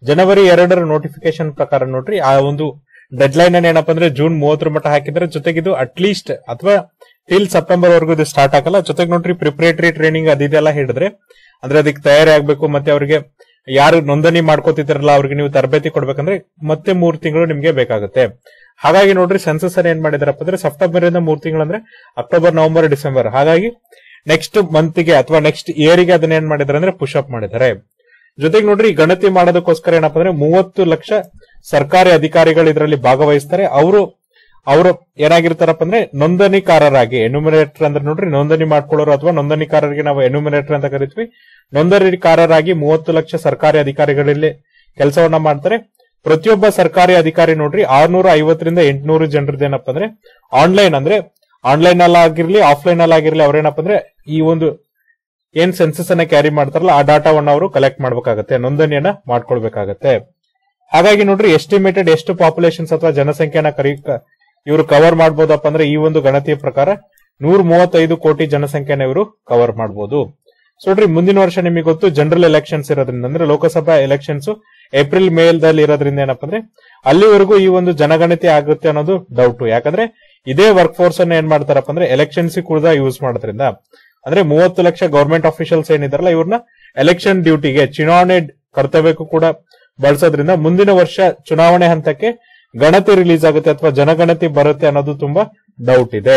ಜನವರಿ ಎರಡರ ನೋಟಿಫಿಕೇಶನ್ ಪ್ರಕಾರ ನೋಡ್ರಿ ಆ ಒಂದು ಡೆಡ್ ಲೈನ್ ಅನ್ನ ಏನಪ್ಪಾ ಅಂದ್ರೆ ಜೂನ್ ಮೂವತ್ತರ ಮಟ್ಟ ಹಾಕಿದ್ರೆ ಜೊತೆಗೆ ಇದು ಅಟ್ಲೀಸ್ಟ್ ಅಥವಾ ಟಿಲ್ ಸೆಪ್ಟೆಂಬರ್ ವರೆಗೂ ಇದು ಸ್ಟಾರ್ಟ್ ಆಗಲ್ಲ ಜೊತೆಗೆ ನೋಡ್ರಿ ಪ್ರಿಪರೇಟರಿ ಟ್ರೈನಿಂಗ್ ಅದಿದೆಲ್ಲ ಹಿಡಿದ್ರೆ ಅಂದ್ರೆ ಅದಕ್ಕೆ ತಯಾರಿ ಆಗ್ಬೇಕು ಮತ್ತೆ ಅವರಿಗೆ ಯಾರು ನೋಂದಣಿ ಮಾಡ್ಕೋತಿದ್ರಲ್ಲ ಅವ್ರಿಗೆ ನೀವು ತರಬೇತಿ ಕೊಡ್ಬೇಕಂದ್ರೆ ಮತ್ತೆ ಮೂರ್ ತಿಂಗಳು ನಿಮ್ಗೆ ಬೇಕಾಗುತ್ತೆ ಹಾಗಾಗಿ ನೋಡ್ರಿ ಸೆನ್ಸಸ್ ಏನ್ ಮಾಡಿದಾರಪ್ಪ ಅಂದ್ರೆ ಸೆಪ್ಟೆಂಬರ್ ಇಂದ ಮೂರ್ ತಿಂಗಳು ಅಂದ್ರೆ ಅಕ್ಟೋಬರ್ ನವೆಂಬರ್ ಡಿಸೆಂಬರ್ ಹಾಗಾಗಿ ನೆಕ್ಸ್ಟ್ ಮಂತ್ ಗೆ ಅಥವಾ ನೆಕ್ಸ್ಟ್ ಇಯರ್ ಗೆ ಅದನ್ನ ಏನ್ ಮಾಡಿದಾರೆ ಅಂದ್ರೆ ಪುಷ್ ಅಪ್ ಮಾಡಿದ್ದಾರೆ ಜೊತೆಗೆ ನೋಡ್ರಿ ಈ ಗಣತಿ ಮಾಡೋದಕ್ಕೋಸ್ಕರ ಏನಪ್ಪಾ ಅಂದ್ರೆ ಮೂವತ್ತು ಲಕ್ಷ ಸರ್ಕಾರಿ ಅಧಿಕಾರಿಗಳು ಇದರಲ್ಲಿ ಭಾಗವಹಿಸ್ತಾರೆ ಅವರು ಅವರು ಏನಾಗಿರ್ತಾರಪ್ಪ ಅಂದ್ರೆ ನೋಂದಣಿಕಾರರಾಗಿ ಎನ್ಯುಮಿನೇಟರ್ ಅಂದ್ರೆ ನೋಡ್ರಿ ನೋಂದಣಿ ಮಾಡ್ಕೊಳ್ಳೋರು ಅಥವಾ ನೋಂದಣಿಕಾರರಿಗೆ ನಾವು ಎನ್ಯುಮಿನೇಟರ್ ಅಂತ ಕರಿತೀವಿ ನೋಂದಣಿಕಾರರಾಗಿ ಮೂವತ್ತು ಲಕ್ಷ ಸರ್ಕಾರಿ ಅಧಿಕಾರಿಗಳಲ್ಲಿ ಕೆಲಸವನ್ನ ಮಾಡ್ತಾರೆ ಪ್ರತಿಯೊಬ್ಬ ಸರ್ಕಾರಿ ಅಧಿಕಾರಿ ನೋಡ್ರಿ ಆರ್ನೂರ ಐವತ್ತರಿಂದ ಎಂಟುನೂರು ಜನರದ್ದು ಏನಪ್ಪ ಅಂದ್ರೆ ಆನ್ಲೈನ್ ಅಂದ್ರೆ ಆನ್ಲೈನ್ ಅಲ್ಲಿ ಆಗಿರ್ಲಿ ಆಫ್ಲೈನ್ ಅಲ್ಲಿ ಆಗಿರ್ಲಿ ಅವ್ರೇನಪ್ಪ ಅಂದ್ರೆ ಈ ಒಂದು ಏನ್ ಸೆನ್ಸಸ್ ಅನ್ನ ಕ್ಯಾರಿ ಮಾಡ್ತಾರಲ್ಲ ಆ ಡಾಟಾವನ್ನ ಅವರು ಕಲೆಕ್ಟ್ ಮಾಡ್ಬೇಕಾಗತ್ತೆ ನೋಂದಣಿಯನ್ನ ಮಾಡ್ಕೊಳ್ಬೇಕಾಗತ್ತೆ ಹಾಗಾಗಿ ನೋಡ್ರಿ ಎಸ್ಟಿಮೇಟೆಡ್ ಎಷ್ಟು ಪಾಪ್ಯುಲೇಷನ್ಸ್ ಅಥವಾ ಜನಸಂಖ್ಯೆನ ಕರಿ ಇವರು ಕವರ್ ಮಾಡ್ಬೋದಪ್ಪ ಅಂದ್ರೆ ಈ ಒಂದು ಗಣತಿಯ ಪ್ರಕಾರ ನೂರ ಮೂವತ್ತೈದು ಕೋಟಿ ಜನಸಂಖ್ಯೆನ ಇವರು ಕವರ್ ಮಾಡಬಹುದು ಸೊ ನೋಡ್ರಿ ಮುಂದಿನ ವರ್ಷ ನಿಮಗೆ ಗೊತ್ತು ಜನರಲ್ ಎಲೆಕ್ಷನ್ಸ್ ಇರೋದ್ರಿಂದ ಅಂದ್ರೆ ಲೋಕಸಭಾ ಎಲೆಕ್ಷನ್ಸ್ ಏಪ್ರಿಲ್ ಮೇಲ್ದಲ್ಲಿ ಇರೋದ್ರಿಂದ ಏನಪ್ಪ ಅಂದ್ರೆ ಅಲ್ಲಿವರೆಗೂ ಈ ಒಂದು ಜನಗಣತಿ ಆಗುತ್ತೆ ಅನ್ನೋದು ಡೌಟ್ ಯಾಕಂದ್ರೆ ಇದೇ ವರ್ಕ್ ಫೋರ್ಸ್ ಅನ್ನ ಏನ್ ಮಾಡ್ತಾರಪ್ಪ ಅಂದ್ರೆ ಎಲೆಕ್ಷನ್ಸ್ ಕೂಡ ಯೂಸ್ ಮಾಡೋದ್ರಿಂದ ಅಂದ್ರೆ ಮೂವತ್ತು ಲಕ್ಷ ಗವರ್ಮೆಂಟ್ ಅಫಿಷಿಯಲ್ಸ್ ಏನಿದಾರಲ್ಲ ಇವ್ರನ್ನ ಎಲೆಕ್ಷನ್ ಡ್ಯೂಟಿಗೆ ಚುನಾವಣೆ ಕರ್ತವ್ಯಕ್ಕೂ ಕೂಡ ಬಳಸೋದ್ರಿಂದ ಮುಂದಿನ ವರ್ಷ ಚುನಾವಣೆ ಹಂತಕ್ಕೆ ಗಣತಿ ರಿಲೀಸ್ ಆಗುತ್ತೆ ಅಥವಾ ಜನಗಣತಿ ಬರುತ್ತೆ ಅನ್ನೋದು ತುಂಬಾ ಡೌಟ್ ಇದೆ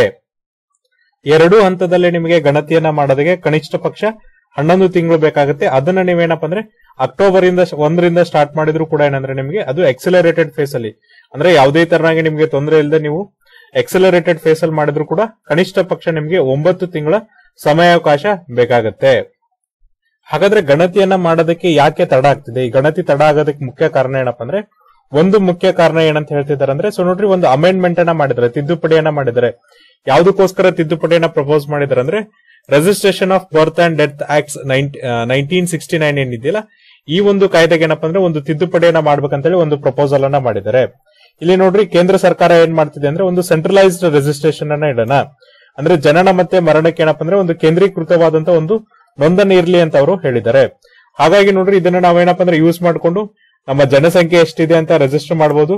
ಎರಡೂ ಹಂತದಲ್ಲಿ ನಿಮಗೆ ಗಣತಿಯನ್ನ ಮಾಡೋದಕ್ಕೆ ಕನಿಷ್ಠ ಪಕ್ಷ ಹನ್ನೊಂದು ತಿಂಗಳು ಬೇಕಾಗುತ್ತೆ ಅದನ್ನ ನೀವೇನಪ್ಪ ಅಂದ್ರೆ ಅಕ್ಟೋಬರ್ ಇಂದ ಒಂದರಿಂದ ಸ್ಟಾರ್ಟ್ ಮಾಡಿದ್ರು ಕೂಡ ಏನಂದ್ರೆ ನಿಮಗೆ ಅದು ಎಕ್ಸಲರೇಟೆಡ್ ಫೇಸ್ ಅಲ್ಲಿ ಅಂದ್ರೆ ಯಾವುದೇ ತರನಾಗಿ ನಿಮಗೆ ತೊಂದರೆ ಇಲ್ಲದೆ ನೀವು ಎಕ್ಸಲರೇಟೆಡ್ ಫೇಸ್ ಅಲ್ಲಿ ಮಾಡಿದ್ರು ಕೂಡ ಕನಿಷ್ಠ ಪಕ್ಷ ನಿಮಗೆ ಒಂಬತ್ತು ತಿಂಗಳ ಸಮಯಾವಕಾಶ ಬೇಕಾಗತ್ತೆ ಹಾಗಾದ್ರೆ ಗಣತಿಯನ್ನ ಮಾಡೋದಕ್ಕೆ ಯಾಕೆ ತಡ ಆಗ್ತಿದೆ ಈ ಗಣತಿ ತಡ ಆಗೋದಕ್ಕೆ ಮುಖ್ಯ ಕಾರಣ ಏನಪ್ಪಾ ಅಂದ್ರೆ ಒಂದು ಮುಖ್ಯ ಕಾರಣ ಏನಂತ ಹೇಳ್ತಿದ್ದಾರೆ ಅಂದ್ರೆ ಸೊ ನೋಡ್ರಿ ಒಂದು ಅಮೆಂಡ್ಮೆಂಟ್ ಅನ್ನ ಮಾಡಿದ್ದಾರೆ ತಿದ್ದುಪಡಿಯನ್ನ ಮಾಡಿದ್ದಾರೆ ಯಾವುದಕ್ಕೋಸ್ಕರ ತಿದ್ದುಪಡಿಯನ್ನ ಪ್ರಪೋಸ್ ಮಾಡಿದ್ದಾರೆ ಅಂದ್ರೆ registration of birth and death acts nineteen sixty nine ಏನಿದೆಯಲ್ಲ ಈ ಒಂದು ಕಾಯ್ದೆಗೆ ಏನಪ್ಪಾ ಅಂದ್ರೆ ಒಂದು ತಿದ್ದುಪಡಿಯನ್ನ ಮಾಡ್ಬೇಕಂತೇಳಿ ಒಂದು ಪ್ರಪೋಸಲ್ ಅನ್ನ ಮಾಡಿದ್ದಾರೆ ಇಲ್ಲಿ ನೋಡ್ರಿ ಕೇಂದ್ರ ಸರ್ಕಾರ ಏನ್ ಮಾಡ್ತಿದೆ ಅಂದ್ರೆ ಒಂದು ಸೆಂಟ್ರಲೈಸ್ಡ್ ರಿಜಿಸ್ಟ್ರೇಷನ್ ಅನ್ನ ಇಡೋಣ ಅಂದ್ರೆ ಜನನ ಮತ್ತೆ ಮರಣಕ್ಕೆ ಏನಪ್ಪಾ ಅಂದ್ರೆ ಒಂದು ಕೇಂದ್ರೀಕೃತವಾದಂತ ಒಂದು ನೋಂದಣಿ ಇರ್ಲಿ ಅಂತ ಅವರು ಹೇಳಿದ್ದಾರೆ ಹಾಗಾಗಿ ನೋಡ್ರಿ ಇದನ್ನ ನಾವೇನಪ್ಪ ಅಂದ್ರೆ ಯೂಸ್ ಮಾಡಿಕೊಂಡು ನಮ್ಮ ಜನಸಂಖ್ಯೆ ಎಷ್ಟಿದೆ ಅಂತ ರಿಜಿಸ್ಟರ್ ಮಾಡಬಹುದು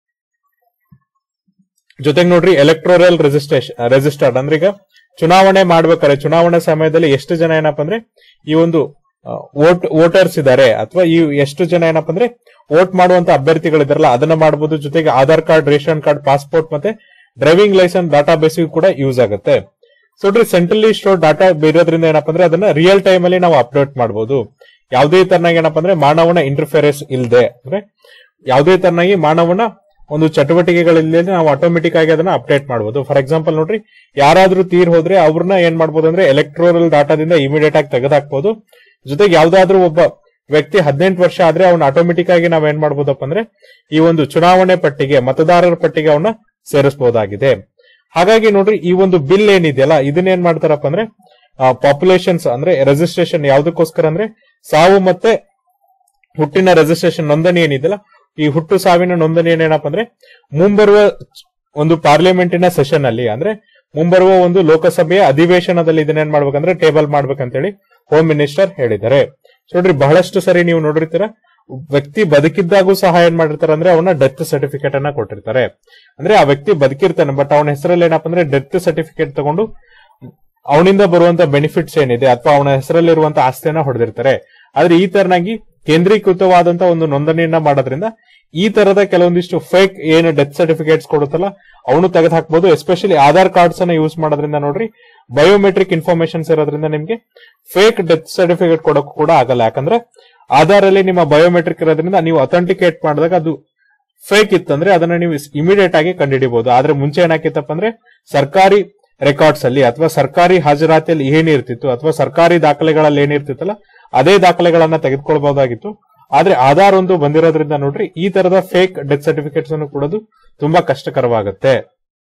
ಜೊತೆಗೆ ನೋಡ್ರಿ ಎಲೆಕ್ಟ್ರೋರಲ್ ರಿಜಿಸ್ಟ್ರೇಷನ್ ರಿಜಿಸ್ಟರ್ಡ್ ಅಂದ್ರೆ ಈಗ ಚುನಾವಣೆ ಮಾಡ್ಬೇಕಾದ್ರೆ ಚುನಾವಣೆ ಸಮಯದಲ್ಲಿ ಎಷ್ಟು ಜನ ಏನಪ್ಪಾ ಅಂದ್ರೆ ಈ ಒಂದು ವೋಟ್ ವೋಟರ್ಸ್ ಇದ್ದಾರೆ ಅಥವಾ ಈ ಎಷ್ಟು ಜನ ಏನಪ್ಪಾ ಅಂದ್ರೆ ವೋಟ್ ಮಾಡುವಂತ ಅಭ್ಯರ್ಥಿಗಳಿದಾರಲ್ಲ ಅದನ್ನ ಮಾಡಬಹುದು ಜೊತೆಗೆ Aadhaar card ration card passport ಮತ್ತೆ ಡ್ರೈವಿಂಗ್ ಲೈಸೆನ್ಸ್ ಡಾಟಾ ಬೇಸಿಗೂ ಕೂಡ ಯೂಸ್ ಆಗುತ್ತೆ ಸೊ ನೋಡ್ರಿ ಸೆಂಟ್ರಲಿ ಸ್ಟೋರ್ ಡಾಟಾ ಇರೋದ್ರಿಂದ ಏನಪ್ಪಾ ಅಂದ್ರೆ ಅದನ್ನ ರಿಯಲ್ ಟೈಮ್ ಅಲ್ಲಿ ನಾವು ಅಪ್ಡೇಟ್ ಮಾಡಬಹುದು ಯಾವುದೇ ತರನಾಗಿ ಏನಪ್ಪಾ ಅಂದ್ರೆ ಮಾನವನ ಇಂಟರ್ಫಿಯರೆನ್ಸ್ ಇಲ್ಲದೆ ಅಂದ್ರೆ ಯಾವುದೇ ತರನಾಗಿ ಮಾನವನ ಒಂದು ಚಟುವಟಿಕೆಗಳಿಲ್ಲದೆ ನಾವು ಆಟೋಮೆಟಿಕ್ ಆಗಿ ಅದನ್ನ ಅಪ್ಡೇಟ್ ಮಾಡಬಹುದು ಫಾರ್ ಎಕ್ಸಾಂಪಲ್ ನೋಡ್ರಿ ಯಾರಾದ್ರೂ ತೀರ್ ಹೋದ್ರೆ ಅವ್ರನ್ನ ಏನ್ ಮಾಡಬಹುದು ಅಂದ್ರೆ ಎಲೆಕ್ಟ್ರೋರಲ್ ಡಾಟಾದಿಂದ ಇಮಿಡಿಯೇಟ್ ಆಗಿ ತೆಗೆದಾಕ್ಬಹುದು ಜೊತೆಗೆ ಯಾವ್ದಾದ್ರೂ ಒಬ್ಬ ವ್ಯಕ್ತಿ ಹದಿನೆಂಟು ವರ್ಷ ಆದ್ರೆ ಅವ್ನ ಆಟೋಮೆಟಿಕ್ ಆಗಿ ನಾವ್ ಏನ್ ಮಾಡ್ಬೋದಪ್ಪ ಅಂದ್ರೆ ಈ ಒಂದು ಚುನಾವಣೆ ಪಟ್ಟಿಗೆ ಮತದಾರರ ಪಟ್ಟಿಗೆ ಅವನ್ನ ಸೇರಿಸಬಹುದಾಗಿದೆ ಹಾಗಾಗಿ ನೋಡ್ರಿ ಈ ಒಂದು ಬಿಲ್ ಏನಿದೆಯಲ್ಲ ಇದನ್ನ ಏನ್ ಮಾಡ್ತಾರಪ್ಪ ಅಂದ್ರೆ ಪಾಪ್ಯುಲೇಷನ್ಸ್ ಅಂದ್ರೆ ರಿಜಿಸ್ಟ್ರೇಷನ್ ಯಾವ್ದಕ್ಕೋಸ್ಕರ ಅಂದ್ರೆ ಸಾವು ಮತ್ತೆ ಹುಟ್ಟಿನ ರಿಜಿಸ್ಟ್ರೇಷನ್ ನೋಂದಣಿ ಏನಿದೆಯಲ್ಲ ಈ ಹುಟ್ಟು ಸಾವಿನ ನೋಂದಣಿ ಏನಪ್ಪ ಅಂದ್ರೆ ಮುಂಬರುವ ಒಂದು ಪಾರ್ಲಿಮೆಂಟಿನ ಸೆಷನ್ ಅಲ್ಲಿ ಅಂದ್ರೆ ಮುಂಬರುವ ಒಂದು ಲೋಕಸಭೆಯ ಅಧಿವೇಶನದಲ್ಲಿ ಇದನ್ನೇನ್ ಮಾಡ್ಬೇಕಂದ್ರೆ ಟೇಬಲ್ ಮಾಡ್ಬೇಕಂತೇಳಿ ಹೋಮ್ ಮಿನಿಸ್ಟರ್ ಹೇಳಿದ್ದಾರೆ ಸೊ ನೋಡ್ರಿ ಬಹಳಷ್ಟು ಸರಿ ನೀವು ನೋಡಿರ್ತೀರ ವ್ಯಕ್ತಿ ಬದುಕಿದ್ದಾಗೂ ಸಹ ಏನ್ ಮಾಡಿರ್ತಾರೆ ಅಂದ್ರೆ ಅವನ ಡೆತ್ ಸರ್ಟಿಫಿಕೇಟ್ ಅನ್ನ ಕೊಟ್ಟಿರ್ತಾರೆ ಅಂದ್ರೆ ಆ ವ್ಯಕ್ತಿ ಬದುಕಿರ್ತಾನೆ ಬಟ್ ಅವನ ಹೆಸರಲ್ಲಿ ಏನಪ್ಪ ಅಂದ್ರೆ ಡೆತ್ ಸರ್ಟಿಫಿಕೇಟ್ ತಗೊಂಡು ಅವನಿಂದ ಬರುವಂತ ಬೆನಿಫಿಟ್ಸ್ ಏನಿದೆ ಅಥವಾ ಅವನ ಹೆಸರಲ್ಲಿರುವಂತ ಆಸ್ತಿಯನ್ನ ಹೊಡೆದಿರ್ತಾರೆ ಆದ್ರೆ ಈ ತರನಾಗಿ ಕೇಂದ್ರೀಕೃತವಾದಂತ ಒಂದು ನೋಂದಣಿಯನ್ನ ಮಾಡೋದ್ರಿಂದ ಈ ತರದ ಕೆಲವೊಂದಿಷ್ಟು ಫೇಕ್ ಏನು ಡೆತ್ ಸರ್ಟಿಫಿಕೇಟ್ಸ್ ಕೊಡುತ್ತಲ್ಲ ಅವನು ತೆಗೆದು ಹಾಕ್ಬಹುದು ಎಸ್ಪೆಷಲಿ ಆಧಾರ್ ಕಾರ್ಡ್ಸ್ ಅನ್ನ ಯೂಸ್ ಮಾಡೋದ್ರಿಂದ ನೋಡ್ರಿ ಬಯೋಮೆಟ್ರಿಕ್ ಇನ್ಫಾರ್ಮೇಶನ್ಸ್ ಇರೋದ್ರಿಂದ ನಿಮ್ಗೆ ಫೇಕ್ ಡೆತ್ ಸರ್ಟಿಫಿಕೇಟ್ ಕೊಡೋಕು ಕೂಡ ಆಗಲ್ಲ ಯಾಕಂದ್ರೆ ಆಧಾರ್ ಅಲ್ಲಿ ನಿಮ್ಮ ಬಯೋಮೆಟ್ರಿಕ್ ಇರೋದ್ರಿಂದ ನೀವು ಅಥೆಂಟಿಕೇಟ್ ಮಾಡಿದಾಗ ಅದು ಫೇಕ್ ಇತ್ತಂದ್ರೆ ಅದನ್ನ ನೀವು ಇಮಿಡಿಯೇಟ್ ಆಗಿ ಕಂಡುಹಿಡಿಬಹುದು ಆದ್ರೆ ಮುಂಚೆ ಏನಾಕಿತ್ತಪ್ಪ ಅಂದ್ರೆ ಸರ್ಕಾರಿ ರೆಕಾರ್ಡ್ಸ್ ಅಲ್ಲಿ ಅಥವಾ ಸರ್ಕಾರಿ ಹಾಜರಾತಿಯಲ್ಲಿ ಏನಿರ್ತಿತ್ತು ಅಥವಾ ಸರ್ಕಾರಿ ದಾಖಲೆಗಳಲ್ಲಿ ಏನಿರ್ತಿತ್ತಲ್ಲ ಅದೇ ದಾಖಲೆಗಳನ್ನ ತೆಗೆದುಕೊಳ್ಬಹುದಾಗಿತ್ತು ಆದ್ರೆ ಆಧಾರ್ ಒಂದು ಬಂದಿರೋದ್ರಿಂದ ನೋಡ್ರಿ ಈ ತರದ ಫೇಕ್ ಡೆತ್ ಸರ್ಟಿಫಿಕೇಟ್ಸ್ ಅನ್ನು ಕೊಡೋದು ತುಂಬಾ ಕಷ್ಟಕರವಾಗುತ್ತೆ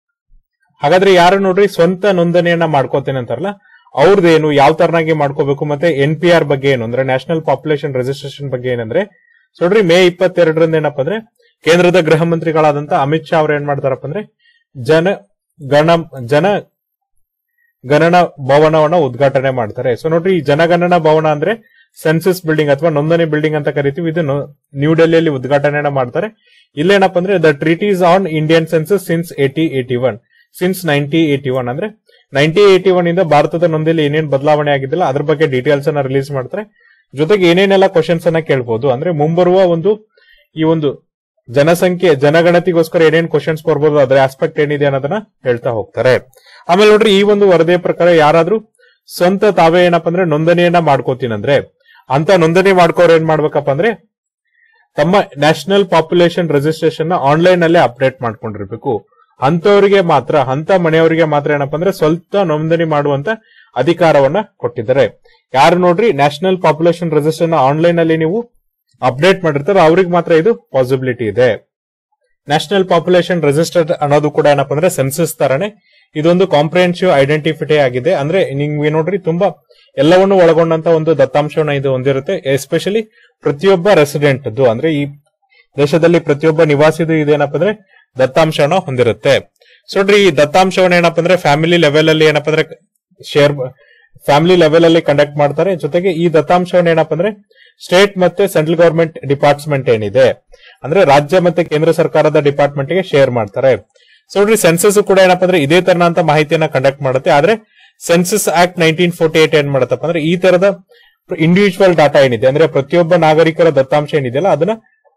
ಹಾಗಾದ್ರೆ ಯಾರು ನೋಡ್ರಿ ಸ್ವಂತ ನೋಂದಣಿಯನ್ನ ಮಾಡ್ಕೋತೇನೆ ಅಂತಾರಲ್ಲ ಅವ್ರದ್ದೇನು ಯಾವ ತರನಾಗಿ ಮಾಡ್ಕೋಬೇಕು ಮತ್ತೆ ಎನ್ ಪಿ ಆರ್ ಬಗ್ಗೆ ಏನು ಅಂದ್ರೆ ನ್ಯಾಷನಲ್ ಪಾಪ್ಯುಲೇಷನ್ ರಿಜಿಸ್ಟ್ರೇಷನ್ ಬಗ್ಗೆ ಏನಂದ್ರೆ ಸೊ ನೋಡ್ರಿ ಮೇ ಇಪ್ಪತ್ತೆರಡರಿಂದ ಏನಪ್ಪ ಅಂದ್ರೆ ಕೇಂದ್ರದ ಗೃಹ ಮಂತ್ರಿಗಳಾದಂತ ಅಮಿತ್ ಶಾ ಅವ್ರು ಏನ್ ಮಾಡ್ತಾರಪ್ಪ ಅಂದ್ರೆ ಜನ ಗಣ ಜನ ಗಣನ ಭವನವನ್ನ ಉದ್ಘಾಟನೆ ಮಾಡ್ತಾರೆ ಸೊ ನೋಡ್ರಿ ಈ ಜನಗಣನ ಭವನ ಅಂದ್ರೆ ಸೆನ್ಸಸ್ ಬಿಲ್ಡಿಂಗ್ ಅಥವಾ ನೋಂದಣಿ ಬಿಲ್ಡಿಂಗ್ ಅಂತ ಕರಿತೀವಿ ಇದನ್ನು ನ್ಯೂ ಡೆಲ್ಲಿಯಲ್ಲಿ ಉದ್ಘಾಟನೆಯನ್ನ ಮಾಡ್ತಾರೆ ಇಲ್ಲೇನಪ್ಪ ಅಂದ್ರೆ the treaties on Indian census since eighty eighty one since ninety eighty one ಅಂದ್ರೆ ನೈನ್ಟಿ ಏಟಿ ಒನ್ ಇಂದ ಭಾರತದ ನೊಂದಿಯಲ್ಲಿ ಏನೇನ್ ಬದಲಾವಣೆ ಆಗಿದ್ದಿಲ್ಲ ಅದ್ರ ಬಗ್ಗೆ ಡೀಟೇಲ್ಸ್ ಅನ್ನ ರಿಲೀಸ್ ಮಾಡ್ತಾರೆ ಜೊತೆಗೆ ಏನೇನೆಲ್ಲ ಕ್ವಶನ್ಸ್ ಅನ್ನ ಕೇಳ್ಬೋದು ಅಂದ್ರೆ ಮುಂಬರುವ ಒಂದು ಈ ಒಂದು ಜನಸಂಖ್ಯೆ ಜನಗಣತಿಗೋಸ್ಕರ ಏನೇನ್ ಕ್ವಶನ್ಸ್ ಬರ್ಬೋದು ಅದರ ಆಸ್ಪೆಕ್ಟ್ ಏನಿದೆ ಅನ್ನೋದನ್ನ ಹೇಳ್ತಾ ಹೋಗ್ತಾರೆ ಆಮೇಲೆ ನೋಡ್ರಿ ಈ ಒಂದು ವರದಿಯ ಪ್ರಕಾರ ಯಾರಾದ್ರೂ ಸ್ವಂತ ತಾವೇ ಏನಪ್ಪಾ ಅಂದ್ರೆ ನೋಂದಣಿಯನ್ನ ಮಾಡ್ಕೋತೀನಂದ್ರೆ ಅಂತ ನೋಂದಣಿ ಮಾಡ್ಕೋರ್ ಏನ್ ಮಾಡ್ಬೇಕಪ್ಪ ಅಂದ್ರೆ ತಮ್ಮ ನ್ಯಾಷನಲ್ ಪಾಪ್ಯುಲೇಷನ್ ರಿಜಿಸ್ಟ್ರೇಷನ್ ನ ಆನ್ಲೈನ್ ಅಲ್ಲೇ ಅಪ್ಡೇಟ್ ಮಾಡ್ಕೊಂಡಿರ್ಬೇಕು ಅಂತವರಿಗೆ ಮಾತ್ರ ಅಂತ ಮನೆಯವರಿಗೆ ಮಾತ್ರ ಏನಪ್ಪಾ ಅಂದ್ರೆ ಸ್ವಲ್ಪ ನೋಂದಣಿ ಮಾಡುವಂತ ಅಧಿಕಾರವನ್ನ ಕೊಟ್ಟಿದ್ದಾರೆ ಯಾರು ನೋಡ್ರಿ ನ್ಯಾಷನಲ್ ಪಾಪ್ಯುಲೇಷನ್ ರಿಜಿಸ್ಟರ್ ಆನ್ಲೈನ್ ಅಲ್ಲಿ ನೀವು ಅಪ್ಡೇಟ್ ಮಾಡಿರ್ತಾರೆ ಅವ್ರಿಗೆ ಮಾತ್ರ ಇದು ಪಾಸಿಬಿಲಿಟಿ ಇದೆ ನ್ಯಾಷನಲ್ ಪಾಪ್ಯುಲೇಷನ್ ರಿಜಿಸ್ಟರ್ ಅನ್ನೋದು ಕೂಡ ಏನಪ್ಪಾ ಅಂದ್ರೆ ಸೆನ್ಸಸ್ ತರನೇ ಇದೊಂದು ಕಾಂಪ್ರಿಹೆನ್ಸಿವ್ ಐಡೆಂಟಿಫಿಟಿ ಆಗಿದೆ ಅಂದ್ರೆ ನಿಮ್ಗೆ ನೋಡ್ರಿ ತುಂಬಾ ಎಲ್ಲವನ್ನು ಒಳಗೊಂಡಂತ ಒಂದು ದತ್ತಾಂಶವನ್ನ ಇದು ಹೊಂದಿರುತ್ತೆ ಎಸ್ಪೆಷಲಿ ಪ್ರತಿಯೊಬ್ಬ ರೆಸಿಡೆಂಟ್ ಅಂದ್ರೆ ಈ ದೇಶದಲ್ಲಿ ಪ್ರತಿಯೊಬ್ಬ ನಿವಾಸಿದು ಇದೇನಪ್ಪ ಅಂದ್ರೆ ದತ್ತಾಂಶವನ್ನ ಹೊಂದಿರುತ್ತೆ ಸೊ ನೋಡ್ರಿ ಈ ದತ್ತಾಂಶವನ್ನ ಏನಪ್ಪ ಅಂದ್ರೆ ಫ್ಯಾಮಿಲಿ ಲೆವೆಲ್ ಅಲ್ಲಿ ಏನಪ್ಪ ಅಂದ್ರೆ ಶೇರ್ ಫ್ಯಾಮಿಲಿ ಲೆವೆಲ್ ಅಲ್ಲಿ ಕಂಡಕ್ಟ್ ಮಾಡ್ತಾರೆ ಜೊತೆಗೆ ಈ ದತ್ತಾಂಶವನ್ನ ಏನಪ್ಪ ಅಂದ್ರೆ ಸ್ಟೇಟ್ ಮತ್ತೆ ಸೆಂಟ್ರಲ್ ಗವರ್ಮೆಂಟ್ ಡಿಪಾರ್ಟ್ಮೆಂಟ್ ಏನಿದೆ ಅಂದ್ರೆ ರಾಜ್ಯ ಮತ್ತೆ ಕೇಂದ್ರ ಸರ್ಕಾರದ ಡಿಪಾರ್ಟ್ಮೆಂಟ್ ಗೆ ಶೇರ್ ಮಾಡ್ತಾರೆ ಸೊ ನೋಡ್ರಿ ಸೆನ್ಸಸ್ ಕೂಡ ಏನಪ್ಪ ಅಂದ್ರೆ ಇದೇ ತರನಂತ ಮಾಹಿತಿಯನ್ನ ಕಂಡಕ್ಟ್ ಮಾಡುತ್ತೆ ಆದ್ರೆ census act nineteen forty eight ಏನ್ ಮಾಡತ್ತಪ್ಪ ಅಂದ್ರೆ ಈ ತರದ ಇಂಡಿವಿಜುವಲ್ ಡಾಟಾ ಏನಿದೆ ಅಂದ್ರೆ ಪ್ರತಿಯೊಬ್ಬ ನಾಗರಿಕರ ದತ್ತಾಂಶ ಏನಿದೆಯಲ್ಲ ಅದನ್ನ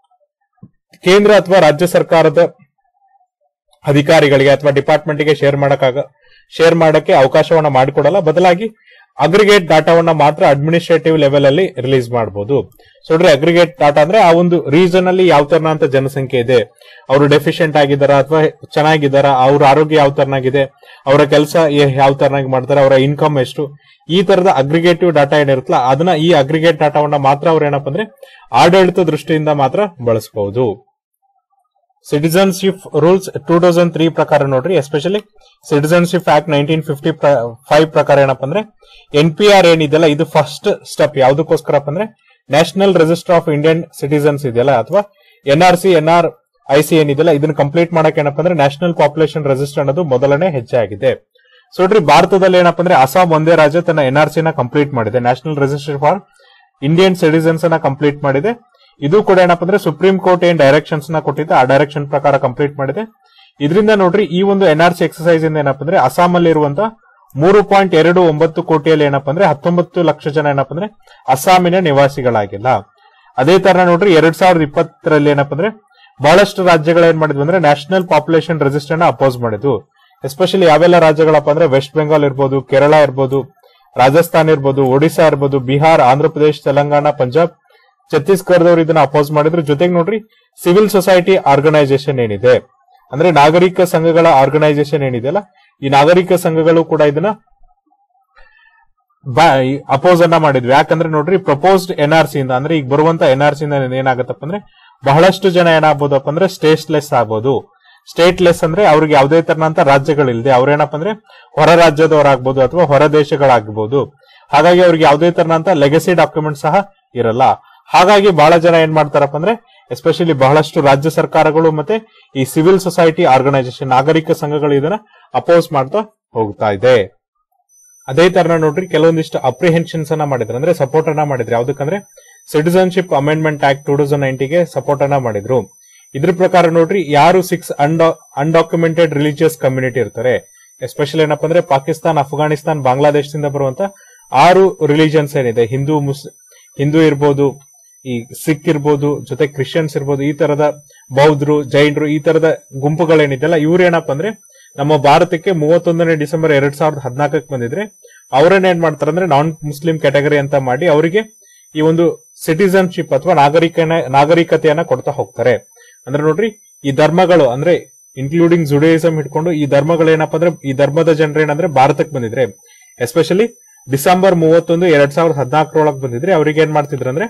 ಕೇಂದ್ರ ಅಥವಾ ರಾಜ್ಯ ಸರ್ಕಾರದ ಅಧಿಕಾರಿಗಳಿಗೆ ಅಥವಾ ಡಿಪಾರ್ಟ್ಮೆಂಟ್ ಗೆ ಶೇರ್ ಮಾಡಕ್ಕಾಗ ಶೇರ್ ಮಾಡಕ್ಕೆ ಅವಕಾಶವನ್ನ ಮಾಡಿಕೊಡಲ್ಲ ಬದಲಾಗಿ ಅಗ್ರಿಗೇಟ್ ಡಾಟಾವನ್ನ ಮಾತ್ರ ಅಡ್ಮಿನಿಸ್ಟ್ರೇಟಿವ್ ಲೆವೆಲ್ ಅಲ್ಲಿ ರಿಲೀಸ್ ಮಾಡಬಹುದು ಸೊ ನೋಡ್ರಿ ಅಗ್ರಿಗೇಟ್ ಡಾಟಾ ಅಂದ್ರೆ ಆ ಒಂದು ರೀಸನ್ ಅಲ್ಲಿ ಯಾವ ತರನಂತ ಜನಸಂಖ್ಯೆ ಇದೆ ಅವರು ಡೆಫಿಷಿಯಂಟ್ ಆಗಿದಾರ ಅಥವಾ ಚೆನ್ನಾಗಿದ್ದಾರ ಅವ್ರ ಆರೋಗ್ಯ ಯಾವ ತರನಾಗಿದೆ ಅವರ ಕೆಲಸ ಯಾವ ತರನಾಗಿ ಮಾಡ್ತಾರೆ ಅವರ ಇನ್ಕಮ್ ಎಷ್ಟು ಈ ತರದ ಅಗ್ರಿಗೇಟಿವ್ ಡಾಟಾ ಏನಿರುತ್ತಲ್ಲ ಅದನ್ನ ಈ ಅಗ್ರಿಗೇಟ್ ಡಾಟಾವನ್ನ ಮಾತ್ರ ಅವ್ರು ಏನಪ್ಪ ಅಂದ್ರೆ ಆಡಳಿತ ದೃಷ್ಟಿಯಿಂದ ಮಾತ್ರ ಬಳಸಬಹುದು citizenship rules two thousand three ಪ್ರಕಾರ ನೋಡ್ರಿ especially citizenship act nineteen fifty five ಪ್ರಕಾರ ಏನಪ್ಪ ಅಂದ್ರೆ ಎನ್ ಪಿ ಆರ್ ಏನಿದೆಯಲ್ಲ ಇದು ಫಸ್ಟ್ ಸ್ಟೆಪ್ ಯಾವ್ದಕ್ಕೋಸ್ಕರಪ್ಪ ಅಂದ್ರೆ national register of Indian citizens ಇದೆಯಲ್ಲ ಅಥವಾ N R C N R I C ಏನಿದೆಯಲ್ಲ ಇದನ್ನ ಕಂಪ್ಲೀಟ್ ಮಾಡಕ್ ಏನಪ್ಪ ಅಂದ್ರೆ ನ್ಯಾಷನಲ್ ಪಾಪ್ಯುಲೇಷನ್ ರಿಜಿಸ್ಟರ್ ಅನ್ನೋದು ಮೊದಲನೇ ಹೆಜ್ಜೆ ಆಗಿದೆ ಸೊ ನೋಡ್ರಿ ಭಾರತದಲ್ಲಿ ಏನಪ್ಪ ಅಂದ್ರೆ ಅಸ್ಸಾಂ ಒಂದೇ ರಾಜ್ಯ ತನ್ನ ಎನ್ ಆರ್ ಸಿ ನ ಕಂಪ್ಲೀಟ್ ಮಾಡಿದೆ national register for Indian citizens ಅನ್ನ ಕಂಪ್ಲೀಟ್ ಮಾಡಿದೆ ಇದು ಕೂಡ ಏನಪ್ಪ ಅಂದ್ರೆ ಸುಪ್ರೀಂ ಕೋರ್ಟ್ ಏನ್ ಡೈರೆಕ್ಷನ್ಸ್ ನ ಕೊಟ್ಟಿದೆ ಆ ಡೈರೆಕ್ಷನ್ ಪ್ರಕಾರ ಕಂಪ್ಲೀಟ್ ಮಾಡಿದೆ ಇದರಿಂದ ನೋಡ್ರಿ ಈ ಒಂದು ಎನ್ ಆರ್ ಸಿ ಎಕ್ಸಸೈಸ್ ಇಂದ ಏನಪ್ಪ ಅಂದ್ರೆ ಅಸ್ಸಾಂ ಅಲ್ಲಿ ಇರುವಂತಹ ಮೂರು ಪಾಯಿಂಟ್ ಎರಡು ಒಂಬತ್ತು ಕೋಟಿಯಲ್ಲಿ ಏನಪ್ಪ ಅಂದ್ರೆ ಹತ್ತೊಂಬತ್ತು ಲಕ್ಷ ಜನ ಏನಪ್ಪ ಅಂದ್ರೆ ಅಸ್ಸಾಮಿನ ನಿವಾಸಿಗಳಾಗಿಲ್ಲ ಅದೇ ತರ ನೋಡ್ರಿ ಎರಡ್ ಸಾವಿರದ ಇಪ್ಪತ್ತರಲ್ಲಿ ಏನಪ್ಪ ಅಂದ್ರೆ ಬಹಳಷ್ಟು ರಾಜ್ಯಗಳು ಏನ್ ಮಾಡಿದ್ವು ಅಂದ್ರೆ ನ್ಯಾಷನಲ್ ಪಾಪ್ಯುಲೇಷನ್ ರಿಜಿಸ್ಟರ್ ನ ಅಪೋಸ್ ಮಾಡಿದ್ವು ಎಸ್ಪೆಷಲಿ ಯಾವೆಲ್ಲ ರಾಜ್ಯಗಳಪ್ಪ ಅಂದ್ರೆ ವೆಸ್ಟ್ ಬೆಂಗಾಲ್ ಇರ್ಬೋದು ಕೇರಳ ಇರ್ಬೋದು ರಾಜಸ್ಥಾನ್ ಇರ್ಬೋದು ಒಡಿಶಾ ಇರ್ಬೋದು ಬಿಹಾರ್ ಆಂಧ್ರ ಪ್ರದೇಶ್ ತೆಲಂಗಾಣ ಪಂಜಾಬ್ ಛತ್ತೀಸ್ಗಢದವರು ಇದನ್ನ ಅಪೋಸ್ ಮಾಡಿದ್ರು ಜೊತೆಗೆ ನೋಡ್ರಿ ಸಿವಿಲ್ ಸೊಸೈಟಿ ಆರ್ಗನೈಸೇಷನ್ ಏನಿದೆ ಅಂದ್ರೆ ನಾಗರಿಕ ಸಂಘಗಳ ಆರ್ಗನೈಸೇಷನ್ ಏನಿದೆಯಲ್ಲ ಈ ನಾಗರಿಕ ಸಂಘಗಳು ಕೂಡ ಇದನ್ನ ಅಪೋಸ್ ಅನ್ನ ಮಾಡಿದ್ವಿ ಯಾಕಂದ್ರೆ ನೋಡ್ರಿ ಪ್ರಪೋಸ್ಡ್ ಎನ್ ಆರ್ ಸಿ ಇಂದ ಅಂದ್ರೆ ಈಗ ಬರುವಂತ ಎನ್ ಆರ್ ಸಿ ಇಂದ ಏನಾಗತ್ತಪ್ಪ ಅಂದ್ರೆ ಬಹಳಷ್ಟು ಜನ ಏನಾಗ್ಬೋದಪ್ಪ ಅಂದ್ರೆ ಸ್ಟೇಟ್ಲೆಸ್ ಆಗ್ಬೋದು ಸ್ಟೇಟ್ಲೆಸ್ ಅಂದ್ರೆ ಅವ್ರಿಗೆ ಯಾವುದೇ ತರನಂತ ರಾಜ್ಯಗಳಿಲ್ಲದೆ ಅವ್ರೇನಪ್ಪ ಅಂದ್ರೆ ಹೊರ ರಾಜ್ಯದವರಾಗ್ಬೋದು ಅಥವಾ ಹೊರ ದೇಶಗಳಾಗ್ಬೋದು ಹಾಗಾಗಿ ಅವ್ರಿಗೆ ಯಾವುದೇ ತರನಂತ ಲೆಗಸಿ ಡಾಕ್ಯುಮೆಂಟ್ ಸಹ ಇರಲ್ಲ ಹಾಗಾಗಿ ಬಹಳ ಜನ ಏನ್ ಮಾಡ್ತಾರಪ್ಪ ಅಂದ್ರೆ ಎಸ್ಪೆಷಲಿ ಬಹಳಷ್ಟು ರಾಜ್ಯ ಸರ್ಕಾರಗಳು ಮತ್ತೆ ಈ ಸಿವಿಲ್ ಸೊಸೈಟಿ ಆರ್ಗನೈಸೇಷನ್ ನಾಗರಿಕ ಸಂಘಗಳು ಇದನ್ನ ಅಪೋಸ್ ಮಾಡ್ತಾ ಹೋಗ್ತಾ ಇದೆ ಅದೇ ತರ ನೋಡ್ರಿ ಕೆಲವೊಂದಿಷ್ಟು ಅಪ್ರಿಹೆನ್ಷನ್ಸ್ ಅನ್ನ ಮಾಡಿದ್ರು ಅಂದ್ರೆ ಸಪೋರ್ಟ್ ಅನ್ನ ಮಾಡಿದ್ರು ಯಾವ್ದಕ್ಕಂದ್ರೆ citizenship amendment act two thousand ನೈನ್ಟಿಗೆ ಸಪೋರ್ಟ್ ಅನ್ನ ಮಾಡಿದ್ರು ಇದ್ರ ಪ್ರಕಾರ ನೋಡ್ರಿ ಯಾರು ಸಿಕ್ಸ್ ಅನ್ಡಾಕ್ಯುಮೆಂಟೆಡ್ ರಿಲಿಜಿಯಸ್ ಕಮ್ಯುನಿಟಿ ಇರ್ತಾರೆ ಎಸ್ಪೆಷಲಿ ಏನಪ್ಪಾ ಅಂದ್ರೆ ಪಾಕಿಸ್ತಾನ್ ಅಫ್ಘಾನಿಸ್ತಾನ್ ಬಾಂಗ್ಲಾದೇಶದಿಂದ ಬರುವಂತ ಆರು ರಿಲಿಜನ್ಸ್ ಏನಿದೆ ಹಿಂದೂ ಮುಸ್ ಹಿಂದೂ ಇರ್ಬೋದು ಈ ಸಿಖ್ ಇರ್ಬೋದು ಜೊತೆ ಕ್ರಿಶ್ಚಿಯನ್ಸ್ ಇರ್ಬೋದು ಈ ತರದ ಬೌದ್ಧರು ಜೈನರು ಈ ತರದ ಗುಂಪುಗಳೇನಿದೆಯಲ್ಲ ಇವ್ರೇನಪ್ಪ ಅಂದ್ರೆ ನಮ್ಮ ಭಾರತಕ್ಕೆ ಮೂವತ್ತೊಂದನೇ ಡಿಸೆಂಬರ್ ಎರಡ್ ಸಾವಿರದ ಹದಿನಾಲ್ಕಕ್ಕೆ ಬಂದಿದ್ರೆ ಅವರನ್ನ ಏನ್ ಮಾಡ್ತಾರೆ ಅಂದ್ರೆ ನಾನ್ ಮುಸ್ಲಿಂ ಕ್ಯಾಟಗರಿ ಅಂತ ಮಾಡಿ ಅವರಿಗೆ ಈ ಒಂದು ಸಿಟಿಸನ್ಶಿಪ್ ಅಥವಾ ನಾಗರಿಕ ನಾಗರಿಕತೆಯನ್ನ ಕೊಡ್ತಾ ಹೋಗ್ತಾರೆ ಅಂದ್ರೆ ನೋಡ್ರಿ ಈ ಧರ್ಮಗಳು ಅಂದ್ರೆ ಇನ್ಕ್ಲೂಡಿಂಗ್ ಜುಡೇಯಿಸಂ ಹಿಡ್ಕೊಂಡು ಈ ಧರ್ಮಗಳು ಏನಪ್ಪಾ ಅಂದ್ರೆ ಈ ಧರ್ಮದ ಜನರು ಏನಂದ್ರೆ ಭಾರತಕ್ಕೆ ಬಂದಿದ್ರೆ ಎಸ್ಪೆಷಲಿ ಡಿಸೆಂಬರ್ ಮೂವತ್ತೊಂದು ಎರಡ್ ಸಾವಿರದ ಹದಿನಾಲ್ಕರೊಳಗೆ ಬಂದಿದ್ರೆ ಅವ್ರಿಗೆ ಏನ್ ಮಾಡ್ತಿದ್ರು ಅಂದ್ರೆ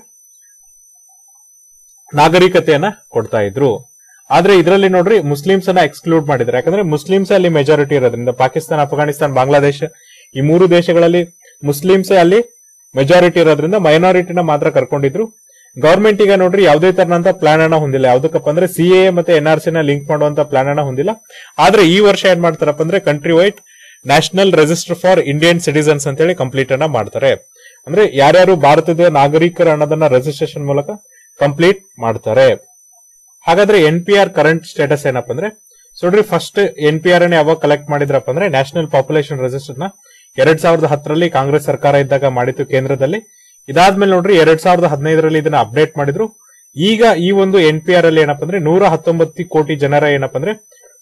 ನಾಗರಿಕತೆಯನ್ನ ಕೊಡ್ತಾ ಇದ್ರು ಆದ್ರೆ ಇದರಲ್ಲಿ ನೋಡ್ರಿ ಮುಸ್ಲಿಮ್ಸ್ ಅನ್ನ ಎಕ್ಸ್ಕ್ಲೂಡ್ ಮಾಡಿದ್ರೆ ಯಾಕಂದ್ರೆ ಮುಸ್ಲಿಮ್ಸ್ ಅಲ್ಲಿ ಮೆಜಾರಿಟಿ ಇರೋದ್ರಿಂದ ಪಾಕಿಸ್ತಾನ ಅಫ್ಘಾನಿಸ್ತಾನ್ ಬಾಂಗ್ಲಾದೇಶ ಈ ಮೂರು ದೇಶಗಳಲ್ಲಿ ಮುಸ್ಲಿಮ್ಸ್ ಅಲ್ಲಿ ಮೆಜಾರಿಟಿ ಇರೋದ್ರಿಂದ ಮೈನಾರಿಟಿನ ಮಾತ್ರ ಕರ್ಕೊಂಡಿದ್ರು ಗವರ್ಮೆಂಟ್ ಈಗ ನೋಡ್ರಿ ಯಾವುದೇ ತರನಂತ ಪ್ಲಾನ್ ಅನ್ನ ಹೊಂದಿಲ್ಲ ಯಾವ್ದಕ್ಕಪ್ಪ ಅಂದ್ರೆ ಸಿಎ ಮತ್ತೆ ಎನ್ ಆರ್ ಸಿ ನ ಲಿಂಕ್ ಮಾಡುವಂತ ಪ್ಲಾನ್ ಅನ್ನ ಹೊಂದಿಲ್ಲ ಆದ್ರೆ ಈ ವರ್ಷ ಏನ್ ಮಾಡ್ತಾರಪ್ಪ ಅಂದ್ರೆ country wide national register for Indian citizens ಅಂತೇಳಿ ಕಂಪ್ಲೀಟ್ ಅನ್ನ ಮಾಡ್ತಾರೆ ಅಂದ್ರೆ ಯಾರ್ಯಾರು ಭಾರತದ ನಾಗರಿಕರ ಅನ್ನೋದನ್ನ ರಿಜಿಸ್ಟ್ರೇಷನ್ ಮೂಲಕ ಕಂಪ್ಲೀಟ್ ಮಾಡ್ತಾರೆ ಹಾಗಾದ್ರೆ N P R current status ಏನಪ್ಪ ಅಂದ್ರೆ ಸೊ ನೋಡ್ರಿ ಫಸ್ಟ್ ಎನ್ ಪಿ ಆರ್ ಅನ್ನ ಯಾವಾಗ ಕಲೆಕ್ಟ್ ಮಾಡಿದ್ರಪ್ಪ ಅಂದ್ರೆ ನ್ಯಾಷನಲ್ ಪಾಪ್ಯುಲೇಷನ್ ರಿಜಿಸ್ಟರ್ ನ ಎರಡ್ ಸಾವಿರದ ಹತ್ತರಲ್ಲಿ ಕಾಂಗ್ರೆಸ್ ಸರ್ಕಾರ ಇದ್ದಾಗ ಮಾಡಿತ್ತು ಕೇಂದ್ರದಲ್ಲಿ ಇದಾದ್ಮೇಲೆ ನೋಡ್ರಿ ಎರಡ್ ಸಾವಿರದ ಹದಿನೈದರಲ್ಲಿ ಇದನ್ನ ಅಪ್ಡೇಟ್ ಮಾಡಿದ್ರು ಈಗ ಈ ಒಂದು ಎನ್ ಪಿ ಆರ್ ಅಲ್ಲಿ ಏನಪ್ಪ ಅಂದ್ರೆ ನೂರ ಹತ್ತೊಂಬತ್ತು ಕೋಟಿ ಜನರ ಏನಪ್ಪ ಅಂದ್ರೆ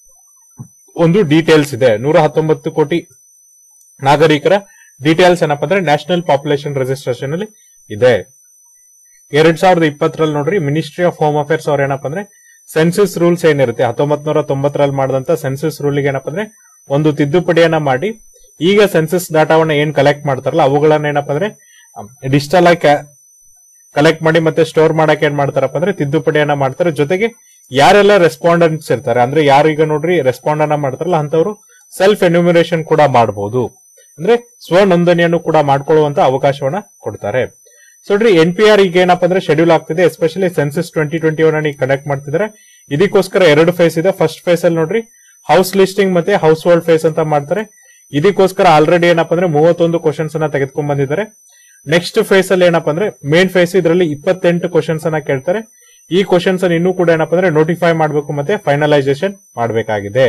ಒಂದು ಡೀಟೇಲ್ಸ್ ಇದೆ ನೂರ ಹತ್ತೊಂಬತ್ತು ಕೋಟಿ ನಾಗರಿಕರ ಡೀಟೇಲ್ಸ್ ಏನಪ್ಪ ಅಂದ್ರೆ ನ್ಯಾಷನಲ್ ಪಾಪ್ಯುಲೇಷನ್ ರಿಜಿಸ್ಟ್ರೇಷನ್ ಅಲ್ಲಿ ಇದೆ ಎರಡ್ ಸಾವಿರದ ಇಪ್ಪತ್ತರಲ್ಲಿ ನೋಡ್ರಿ ಮಿನಿಸ್ಟ್ರಿ ಆಫ್ ಹೋಮ್ ಅಫೇರ್ಸ್ ಅವ್ರ ಏನಪ್ಪ ಅಂದ್ರೆ ಸೆನ್ಸಸ್ ರೂಲ್ಸ್ ಏನಿರುತ್ತೆ ಹತ್ತೊಂಬತ್ ನೂರ ತೊಂಬತ್ತರಲ್ಲಿ ಮಾಡಿದಂತ ಸೆನ್ಸಸ್ ರೂಲ್ ಏನಪ್ಪ ಅಂದ್ರೆ ಒಂದು ತಿದ್ದುಪಡಿಯನ್ನ ಮಾಡಿ ಈಗ ಸೆನ್ಸಸ್ ಡಾಟಾವನ್ನ ಏನ್ ಕಲೆಕ್ಟ್ ಮಾಡ್ತಾರಲ್ಲ ಅವುಗಳನ್ನ ಏನಪ್ಪ ಅಂದ್ರೆ ಡಿಜಿಟಲ್ ಆಗಿ ಕಲೆಕ್ಟ್ ಮಾಡಿ ಮತ್ತೆ ಸ್ಟೋರ್ ಮಾಡಕ್ ಏನ್ ಮಾಡ್ತಾರಪ್ಪ ಅಂದ್ರೆ ತಿದ್ದುಪಡಿಯನ್ನ ಮಾಡ್ತಾರೆ ಜೊತೆಗೆ ಯಾರೆಲ್ಲ ರೆಸ್ಪಾಂಡೆಂಟ್ಸ್ ಇರ್ತಾರೆ ಅಂದ್ರೆ ಯಾರೀಗ ನೋಡ್ರಿ ರೆಸ್ಪಾಂಡ್ ಅನ್ನ ಮಾಡ್ತಾರಲ್ಲ ಅಂತವ್ರು ಸೆಲ್ಫ್ ಎನ್ಯೂಮಿನೇಷನ್ ಕೂಡ ಮಾಡಬಹುದು ಅಂದ್ರೆ ಸ್ವನೋಂದಣಿಯನ್ನು ಕೂಡ ಮಾಡ್ಕೊಳ್ಳುವಂತ ಅವಕಾಶವನ್ನ ಕೊಡ್ತಾರೆ ಸೊ ನೋಡ್ರಿ ಎನ್ ಪಿ ಆರ್ ಈಗ ಏನಪ್ಪ ಅಂದ್ರೆ ಶೆಡ್ಯೂಲ್ ಆಗ್ತಿದೆ especially census twenty twenty one ಈಗ ಕಂಡಕ್ಟ್ ಮಾಡ್ತಿದ್ದಾರೆ ಇದಕ್ಕೋಸ್ಕರ ಎರಡು ಫೇಸ್ ಇದೆ ಫಸ್ಟ್ ಫೇಸ್ ಅಲ್ಲಿ ನೋಡ್ರಿ ಹೌಸ್ ಲಿಸ್ಟಿಂಗ್ ಮತ್ತೆ ಹೌಸ್ ಹೋಲ್ಡ್ ಫೇಸ್ ಅಂತ ಮಾಡ್ತಾರೆ ಇದಕ್ಕೋಸ್ಕರ ಆಲ್ರೆಡಿ ಏನಪ್ಪ ಅಂದ್ರೆ ಮೂವತ್ತೊಂದು ಕ್ವಶನ್ಸ್ ಅನ್ನ ತೆಗೆದುಕೊಂಡ್ ಬಂದಿದ್ದಾರೆ ನೆಕ್ಸ್ಟ್ ಫೇಸ್ ಅಲ್ಲಿ ಏನಪ್ಪ ಅಂದ್ರೆ ಮೇನ್ ಫೇಸ್ ಇದರಲ್ಲಿ ಇಪ್ಪತ್ತೆಂಟು ಕ್ವಶನ್ಸ್ ಅನ್ನ ಕೇಳ್ತಾರೆ ಈ ಕ್ವಶನ್ಸ್ ಅನ್ನು ಇನ್ನೂ ಕೂಡ ಏನಪ್ಪ ಅಂದ್ರೆ ನೋಟಿಫೈ ಮಾಡಬೇಕು ಮತ್ತೆ ಫೈನಲೈಸೇಷನ್ ಮಾಡಬೇಕಾಗಿದೆ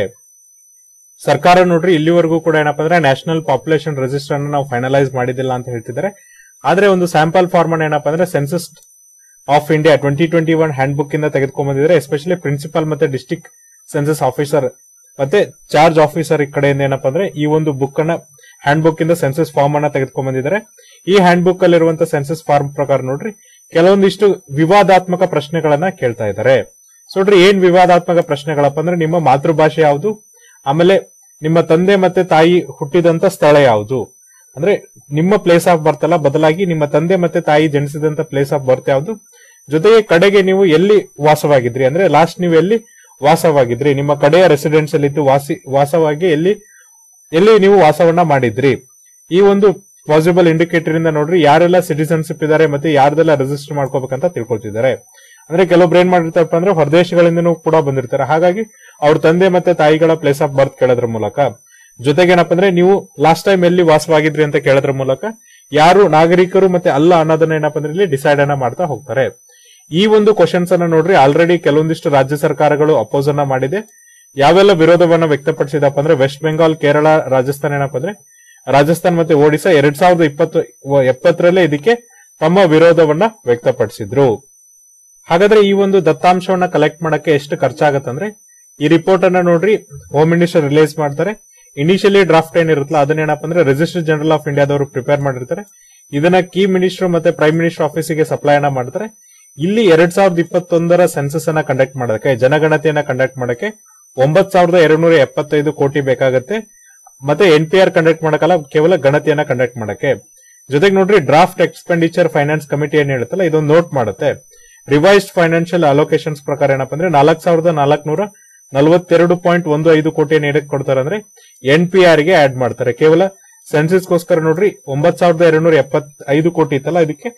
ಸರ್ಕಾರ ನೋಡ್ರಿ ಇಲ್ಲಿವರೆಗೂ ಕೂಡ ಏನಪ್ಪ ಅಂದ್ರೆ ನ್ಯಾಷನಲ್ ಪಾಪ್ಯುಲೇಷನ್ ರಿಜಿಸ್ಟರ್ ಅನ್ನು ನಾವು ಫೈನಲೈಸ್ ಮಾಡಿದಿಲ್ಲ ಅಂತ ಹೇಳ್ತಿದ್ದಾರೆ ಆದ್ರೆ ಒಂದು ಸ್ಯಾಂಪಲ್ ಫಾರ್ಮ್ ಅನ್ನ ಏನಪ್ಪ ಅಂದ್ರೆ census of India twenty twenty one handbook ಇಂದ ತೆಗೆದುಕೊಂಡ್ ಬಂದಿದ್ದಾರೆ ಎಸ್ಪೆಷಲಿ ಪ್ರಿನ್ಸಿಪಲ್ ಮತ್ತೆ ಡಿಸ್ಟಿಕ್ ಸೆನ್ಸಸ್ ಆಫೀಸರ್ ಮತ್ತೆ ಚಾರ್ಜ್ ಆಫೀಸರ್ ಈ ಕಡೆಯಿಂದ ಏನಪ್ಪ ಅಂದ್ರೆ ಈ ಒಂದು ಬುಕ್ ಅನ್ನ ಹ್ಯಾಂಡ್ ಬುಕ್ ಇಂದ ಸೆನ್ಸಸ್ ಫಾರ್ಮ್ ಅನ್ನ ತೆಗೆದುಕೊಂಡ್ ಬಂದಿದ್ದಾರೆ ಈ ಹ್ಯಾಂಡ್ ಬುಕ್ ಅಲ್ಲಿರುವಂತ ಸೆನ್ಸಸ್ ಫಾರ್ಮ್ ಪ್ರಕಾರ ನೋಡ್ರಿ ಕೆಲವೊಂದಿಷ್ಟು ವಿವಾದಾತ್ಮಕ ಪ್ರಶ್ನೆಗಳನ್ನ ಕೇಳ್ತಾ ಇದ್ದಾರೆ ಸೊ ನೋಡ್ರಿ ಏನ್ ವಿವಾದಾತ್ಮಕ ಪ್ರಶ್ನೆಗಳಪ್ಪ ಅಂದ್ರೆ ನಿಮ್ಮ ಮಾತೃಭಾಷೆ ಯಾವುದು ಆಮೇಲೆ ನಿಮ್ಮ ತಂದೆ ಮತ್ತೆ ತಾಯಿ ಹುಟ್ಟಿದಂತ ಸ್ಥಳ ಯಾವುದು ಅಂದ್ರೆ ನಿಮ್ಮ ಪ್ಲೇಸ್ ಆಫ್ ಬರ್ತ್ ಅಲ್ಲ ಬದಲಾಗಿ ನಿಮ್ಮ ತಂದೆ ಮತ್ತೆ ತಾಯಿ ಜನಿಸಿದಂತ ಪ್ಲೇಸ್ ಆಫ್ ಬರ್ತ್ ಯಾವುದು ಜೊತೆಗೆ ಕಡೆಗೆ ನೀವು ಎಲ್ಲಿ ವಾಸವಾಗಿದ್ರಿ ಅಂದ್ರೆ ಲಾಸ್ಟ್ ನೀವು ಎಲ್ಲಿ ವಾಸವಾಗಿದ್ರಿ ನಿಮ್ಮ ಕಡೆಯ ರೆಸಿಡೆನ್ಸ್ ಅಲ್ಲಿ ಇದ್ದು ವಾಸಿ ವಾಸವಾಗಿ ಎಲ್ಲಿ ಎಲ್ಲಿ ನೀವು ವಾಸವನ್ನ ಮಾಡಿದ್ರಿ ಈ ಒಂದು ಪಾಸಿಬಲ್ ಇಂಡಿಕೇಟರ್ ಇಂದ ನೋಡ್ರಿ ಯಾರೆಲ್ಲ ಸಿಟಿಸನ್ಶಿಪ್ ಇದಾರೆ ಮತ್ತೆ ಯಾರ್ದೆಲ್ಲ ರಿಜಿಸ್ಟರ್ ಮಾಡ್ಕೋಬೇಕಂತ ತಿಳ್ಕೊಳ್ತಿದ್ದಾರೆ ಅಂದ್ರೆ ಕೆಲವೊಬ್ರು ಏನ್ ಮಾಡಿರ್ತಾರಪ್ಪ ಅಂದ್ರೆ ಹೊರದೇಶಗಳಿಂದನೂ ಕೂಡ ಬಂದಿರ್ತಾರೆ ಹಾಗಾಗಿ ಅವ್ರ ತಂದೆ ಮತ್ತೆ ತಾಯಿಗಳ ಪ್ಲೇಸ್ ಆಫ್ ಬರ್ತ್ ಕೇಳೋದ್ರ ಮೂಲಕ ಜೊತೆಗೆ ಏನಪ್ಪ ಅಂದ್ರೆ ನೀವು ಲಾಸ್ಟ್ ಟೈಮ್ ಎಲ್ಲಿ ವಾಸವಾಗಿದ್ರಿ ಅಂತ ಕೇಳೋದ್ರ ಮೂಲಕ ಯಾರು ನಾಗರಿಕರು ಮತ್ತೆ ಅಲ್ಲ ಅನ್ನೋದನ್ನ ಏನಪ್ಪ ಅಂದ್ರೆ ಇಲ್ಲಿ ಡಿಸೈಡ್ ಅನ್ನ ಮಾಡ್ತಾ ಹೋಗ್ತಾರೆ ಈ ಒಂದು ಕ್ವಶನ್ಸ್ ಅನ್ನ ನೋಡ್ರಿ ಆಲ್ರೆಡಿ ಕೆಲವೊಂದಿಷ್ಟು ರಾಜ್ಯ ಸರ್ಕಾರಗಳು ಅಪೋಸ್ ಅನ್ನ ಮಾಡಿದೆ ಯಾವೆಲ್ಲ ವಿರೋಧವನ್ನ ವ್ಯಕ್ತಪಡಿಸಿದಪ್ಪ ಅಂದ್ರೆ ವೆಸ್ಟ್ ಬೆಂಗಾಲ್ ಕೇರಳ ರಾಜಸ್ಥಾನ ಏನಪ್ಪ ಅಂದ್ರೆ ರಾಜಸ್ಥಾನ್ ಮತ್ತೆ ಒಡಿಶಾ ಎರಡ್ ಸಾವಿರದ ಇಪ್ಪತ್ತು ಎಪ್ಪತ್ತರಲ್ಲೇ ಇದಕ್ಕೆ ತಮ್ಮ ವಿರೋಧವನ್ನ ವ್ಯಕ್ತಪಡಿಸಿದ್ರು ಹಾಗಾದ್ರೆ ಈ ಒಂದು ದತ್ತಾಂಶವನ್ನ ಕಲೆಕ್ಟ್ ಮಾಡಕ್ಕೆ ಎಷ್ಟು ಖರ್ಚಾಗತ್ತಂದ್ರೆ ಈ ರಿಪೋರ್ಟ್ ಅನ್ನ ನೋಡ್ರಿ ಹೋಮ್ ಮಿನಿಸ್ಟರ್ ರಿಲೀಸ್ ಮಾಡ್ತಾರೆ ಇನಿಷಿಯಲಿ ಡ್ರಾಫ್ಟ್ ಏನಿರುತ್ತಲ್ಲ ಅದನ್ನ ಏನಪ್ಪ ಅಂದ್ರೆ ರಿಜಿಸ್ಟರ್ ಜನರಲ್ ಆಫ್ ಇಂಡಿಯಾದವರು ಪ್ರಿಪೇರ್ ಮಾಡಿರ್ತಾರೆ ಇದನ್ನ ಕೀ ಮಿನಿಸ್ಟರ್ ಮತ್ತೆ ಪ್ರೈಮ್ ಮಿನಿಸ್ಟರ್ ಆಫೀಸಿಗೆ ಸಪ್ಲೈ ಅನ್ನ ಮಾಡ್ತಾರೆ ಇಲ್ಲಿ ಎರಡ್ ಸಾವಿರದ ಇಪ್ಪತ್ತೊಂದರ ಸೆನ್ಸಸ್ ಅನ್ನ ಕಂಡಕ್ಟ್ ಮಾಡಕ್ಕೆ ಜನಗಣತಿಯನ್ನ ಕಂಡಕ್ಟ್ ಮಾಡಕ್ಕೆ ಒಂಬತ್ ಸಾವಿರದ ಎರಡ್ ನೂರ ಎಪ್ಪತ್ತೈದು ಕೋಟಿ ಬೇಕಾಗತ್ತೆ ಮತ್ತೆ ಎನ್ ಪಿ ಆರ್ ಕಂಡಕ್ಟ್ ಮಾಡಕ್ಕಲ್ಲ ಕೇವಲ ಗಣತಿಯನ್ನ ಕಂಡಕ್ಟ್ ಮಾಡಕ್ಕೆ ಜೊತೆಗೆ ನೋಡ್ರಿ ಡ್ರಾಫ್ಟ್ ಎಕ್ಸ್ಪೆಂಡಿಚರ್ ಫೈನಾನ್ಸ್ ಕಮಿಟಿ ಏನ್ ಹೇಳುತ್ತಲ್ಲ ಇದೊಂದು ನೋಟ್ ಮಾಡುತ್ತೆ ರಿವೈಸ್ಡ್ ಫೈನಾನ್ಷಿಯಲ್ ಅಲೋಕೇಶನ್ಸ್ ಪ್ರಕಾರ ಏನಪ್ಪ ಅಂದ್ರೆ ನಾಲ್ಕ್ ಸಾವಿರದ ನಾಲ್ಕನೂರ ನಲವತ್ತೆರಡು ಪಾಯಿಂಟ್ ಒಂದು ಐದು ಕೋಟಿಯನ್ನು ಏನಕ್ಕೆ ಕೊಡ್ತಾರೆ ಅಂದ್ರೆ ಎನ್ ಪಿ ಆರ್ ಗೆ ಆಡ್ ಮಾಡ್ತಾರೆ ಕೇವಲ ಸೆನ್ಸಸ್ಗೋಸ್ಕರ ನೋಡ್ರಿ ಒಂಬತ್ ಸಾವಿರದ ಎರಡ್ ನೂರ ಎಪ್ಪತ್ ಐದು ಕೋಟಿ ಇತ್ತಲ್ಲ ಇದಕ್ಕೆ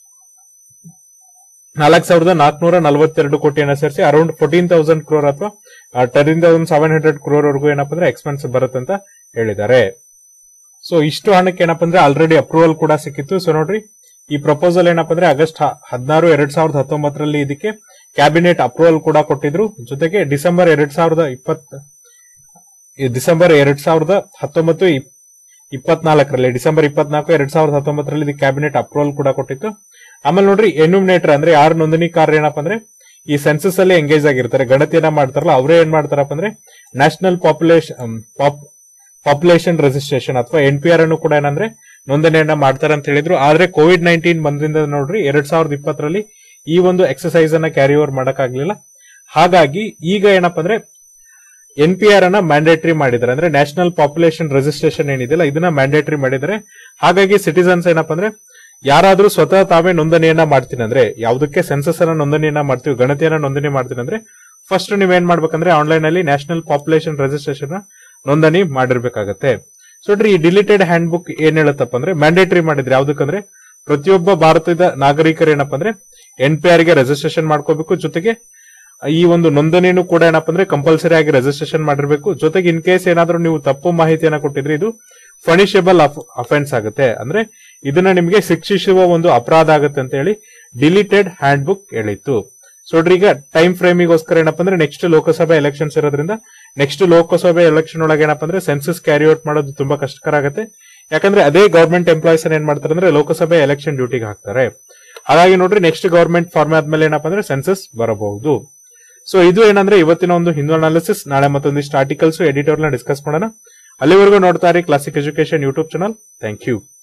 ನಾಲ್ಕ್ ಸಾವಿರದ ನಾಲ್ಕನೂರ ನಲವತ್ತೆರಡು ಕೋಟಿಯನ್ನ ಸೇರಿಸಿ ಅರೌಂಡ್ ಫೋರ್ಟೀನ್ ತೌಸಂಡ್ ಕ್ರೋರ್ ಅಥವಾ ten thousand seven hundred crore ವರೆಗೂ ಏನಪ್ಪ ಅಂದ್ರೆ ಎಕ್ಸ್ಪೆನ್ಸ್ ಬರುತ್ತೆ ಅಂತ ಹೇಳಿದ್ದಾರೆ ಸೊ ಇಷ್ಟು ಹಣಕ್ಕೆ ಏನಪ್ಪ ಅಂದ್ರೆ ಆಲ್ರೆಡಿ ಅಪ್ರೂವಲ್ ಕೂಡ ಸಿಕ್ಕಿತ್ತು ಸೊ ನೋಡ್ರಿ ಈ ಪ್ರಪೋಸಲ್ ಏನಪ್ಪ ಅಂದ್ರೆ ಆಗಸ್ಟ್ ಹದಿನಾರು ಎರಡ್ ಸಾವಿರದ ಹತ್ತೊಂಬತ್ತರಲ್ಲಿ ಇದಕ್ಕೆ ಕ್ಯಾಬಿನೆಟ್ ಅಪ್ರೂವಲ್ ಕೂಡ ಕೊಟ್ಟಿದ್ರು ಜೊತೆಗೆ ಡಿಸೆಂಬರ್ ಎರಡ್ ಸಾವಿರದ ಇಪ್ಪತ್ ಈ ಡಿಸೆಂಬರ್ ಎರಡ್ ಸಾವಿರದ ಹತ್ತೊಂಬತ್ತು ಇಪ್- ಇಪ್ಪತ್ನಾಲ್ಕರಲ್ಲಿ ಡಿಸೆಂಬರ್ ಇಪ್ಪತ್ನಾಲ್ಕು ಎರಡ್ ಸಾವಿರದ ಹತ್ತೊಂಬತ್ತರಲ್ಲಿ ಇದಕ್ಕೆ ಕ್ಯಾಬಿನೆಟ್ ಅಪ್ರೂವಲ್ ಕೂಡ ಕೊಟ್ಟಿತ್ತು ಆಮೇಲೆ ನೋಡ್ರಿ ಎನ್ಯುಮಿನೇಟರ್ ಅಂದ್ರೆ ಯಾರು ನೋಂದಣಿಕಾರ ಏನಪ್ಪ ಅಂದ್ರೆ ಈ ಸೆನ್ಸಸ್ ಅಲ್ಲಿ ಎಂಗೇಜ್ ಆಗಿರ್ತಾರೆ ಗಣತಿಯನ್ನ ಮಾಡ್ತಾರಲ್ಲ ಅವರೇ ಏನ್ ಮಾಡ್ತಾರಪ್ಪ ಅಂದ್ರೆ ನ್ಯಾಷನಲ್ ಪಾಪ್ಯುಲೇಷನ್ ಪಾಪ್ಯುಲೇಷನ್ ರಿಜಿಸ್ಟ್ರೇಷನ್ ಅಥವಾ ಎನ್ ಪಿ ಆರ್ ಅನ್ನು ಕೂಡ ಏನಂದ್ರೆ ನೋಂದಣಿಯನ್ನ ಮಾಡ್ತಾರೆ ಅಂತ ಹೇಳಿದ್ರು ಆದ್ರೆ ಕೋವಿಡ್ ನೈನ್ಟೀನ್ ಬಂದ್ರಿಂದ ನೋಡ್ರಿ ಎರಡ್ ಸಾವಿರದ ಇಪ್ಪತ್ತರಲ್ಲಿ ಈ ಒಂದು ಎಕ್ಸಸೈಸ್ ಅನ್ನ ಕ್ಯಾರಿ ಓವರ್ ಮಾಡಕ್ಕಾಗ್ಲಿಲ್ಲ ಹಾಗಾಗಿ ಈಗ ಏನಪ್ಪ ಅಂದ್ರೆ ಎನ್ ಪಿ ಆರ್ ಅನ್ನ ಮ್ಯಾಂಡೇಟರಿ ಮಾಡಿದ್ದಾರೆ ಅಂದ್ರೆ ನ್ಯಾಷನಲ್ ಪಾಪ್ಯುಲೇಷನ್ ರಿಜಿಸ್ಟ್ರೇಷನ್ ಏನಿದೆಯಲ್ಲ ಇದನ್ನ ಮ್ಯಾಂಡೇಟರಿ ಮಾಡಿದ್ದಾರೆ ಹಾಗಾಗಿ ಸಿಟಿಸನ್ಸ್ ಏನಪ್ಪ ಅಂದ್ರೆ ಯಾರಾದ್ರೂ ಸ್ವತಃ ತಾವೇ ನೋಂದಣಿಯನ್ನ ಮಾಡ್ತೀನಿ ಅಂದ್ರೆ ಯಾವುದಕ್ಕೆ ಸೆನ್ಸಸ್ ಅನ್ನ ನೋಂದಣಿಯನ್ನ ಮಾಡ್ತೀವಿ ಗಣತಿಯನ್ನ ನೋಂದಣಿ ಮಾಡ್ತೀನಿ ಅಂದ್ರೆ ಫಸ್ಟ್ ನೀವೇನ್ ಮಾಡ್ಬೇಕಂದ್ರೆ ಆನ್ಲೈನ್ ಅಲ್ಲಿ ನ್ಯಾಷನಲ್ ಪಾಪ್ಯುಲೇಷನ್ ರಿಜಿಸ್ಟ್ರೇಷನ್ ನೋಂದಣಿ ಮಾಡಿರ್ಬೇಕಾಗತ್ತೆ ಸೊ ನೋಡ್ರಿ ಈ ಡಿಲಿಟೆಡ್ ಹ್ಯಾಂಡ್ ಬುಕ್ ಏನ್ ಹೇಳುತ್ತಪ್ಪ ಅಂದ್ರೆ ಮ್ಯಾಂಡೇಟರಿ ಮಾಡಿದ್ರೆ ಯಾವ್ದಕ್ಕಂದ್ರೆ ಪ್ರತಿಯೊಬ್ಬ ಭಾರತದ ನಾಗರಿಕರು ಏನಪ್ಪ ಅಂದ್ರೆ ಎನ್ ಪಿ ಆರ್ ಗೆ ರಿಜಿಸ್ಟ್ರೇಷನ್ ಮಾಡ್ಕೋಬೇಕು ಜೊತೆಗೆ ಈ ಒಂದು ನೋಂದಣಿನೂ ಕೂಡ ಏನಪ್ಪ ಅಂದ್ರೆ ಕಂಪಲ್ಸರಿ ಆಗಿ ರಿಜಿಸ್ಟ್ರೇಷನ್ ಮಾಡಿರ್ಬೇಕು ಜೊತೆಗೆ ಇನ್ ಕೇಸ್ ಏನಾದ್ರೂ ನೀವು ತಪ್ಪು ಮಾಹಿತಿಯನ್ನ ಕೊಟ್ಟಿದ್ರೆ ಇದು ಫಣಿಷೇಬಲ್ ಅಫೆನ್ಸ್ ಆಗುತ್ತೆ ಅಂದ್ರೆ ಇದನ್ನ ನಿಮಗೆ ಶಿಕ್ಷಿಸುವ ಒಂದು ಅಪರಾಧ ಆಗುತ್ತೆ ಅಂತ ಹೇಳಿ ಡಿಲಿಟೆಡ್ ಹ್ಯಾಂಡ್ ಬುಕ್ ಹೇಳಿತ್ತು ಸೊ ನೋಡ್ರಿ ಈಗ ಟೈಮ್ ಫ್ರೇಮಿಗೋಸ್ಕರ ಏನಪ್ಪಾ ಅಂದ್ರೆ ನೆಕ್ಸ್ಟ್ ಲೋಕಸಭೆ ಎಲೆಕ್ಷನ್ಸ್ ಇರೋದ್ರಿಂದ ನೆಕ್ಸ್ಟ್ ಲೋಕಸಭೆ ಎಲೆಕ್ಷನ್ ಒಳಗೆ ಏನಪ್ಪಾ ಅಂದ್ರೆ ಸೆನ್ಸಸ್ ಕ್ಯಾರಿ ಔಟ್ ಮಾಡೋದು ತುಂಬಾ ಕಷ್ಟಕರ ಆಗುತ್ತೆ ಯಾಕಂದ್ರೆ ಅದೇ ಗವರ್ಮೆಂಟ್ ಎಂಪ್ಲಾಯೀಸ್ ಏನ್ ಮಾಡ್ತಾರೆ ಅಂದ್ರೆ ಲೋಕಸಭೆ ಎಲೆಕ್ಷನ್ ಡ್ಯೂಟಿಗೆ ಹಾಕ್ತಾರೆ ಹಾಗಾಗಿ ನೋಡ್ರಿ ನೆಕ್ಸ್ಟ್ ಗವರ್ಮೆಂಟ್ ಫಾರ್ಮ್ ಆದ್ಮೇಲೆ ಏನಪ್ಪಾ ಅಂದ್ರೆ ಸೆನ್ಸಸ್ ಬರಬಹುದು ಸೊ ಇದು ಏನಂದ್ರೆ ಇವತ್ತಿನ ಒಂದು ಹಿಂದೂ ಅನಾಲಿಸಿಸ್ ನಾಳೆ ಮತ್ತೊಂದಿಷ್ಟು ಆರ್ಟಿಕಲ್ಸ್ ಎಡಿಟೋರ್ ನ ಡಿಸ್ಕಸ್ ಮಾಡೋಣ ಅಲ್ಲಿವರೆಗೂ ನೋಡ್ತಾ ಇರಿ classic education YouTube channel thank you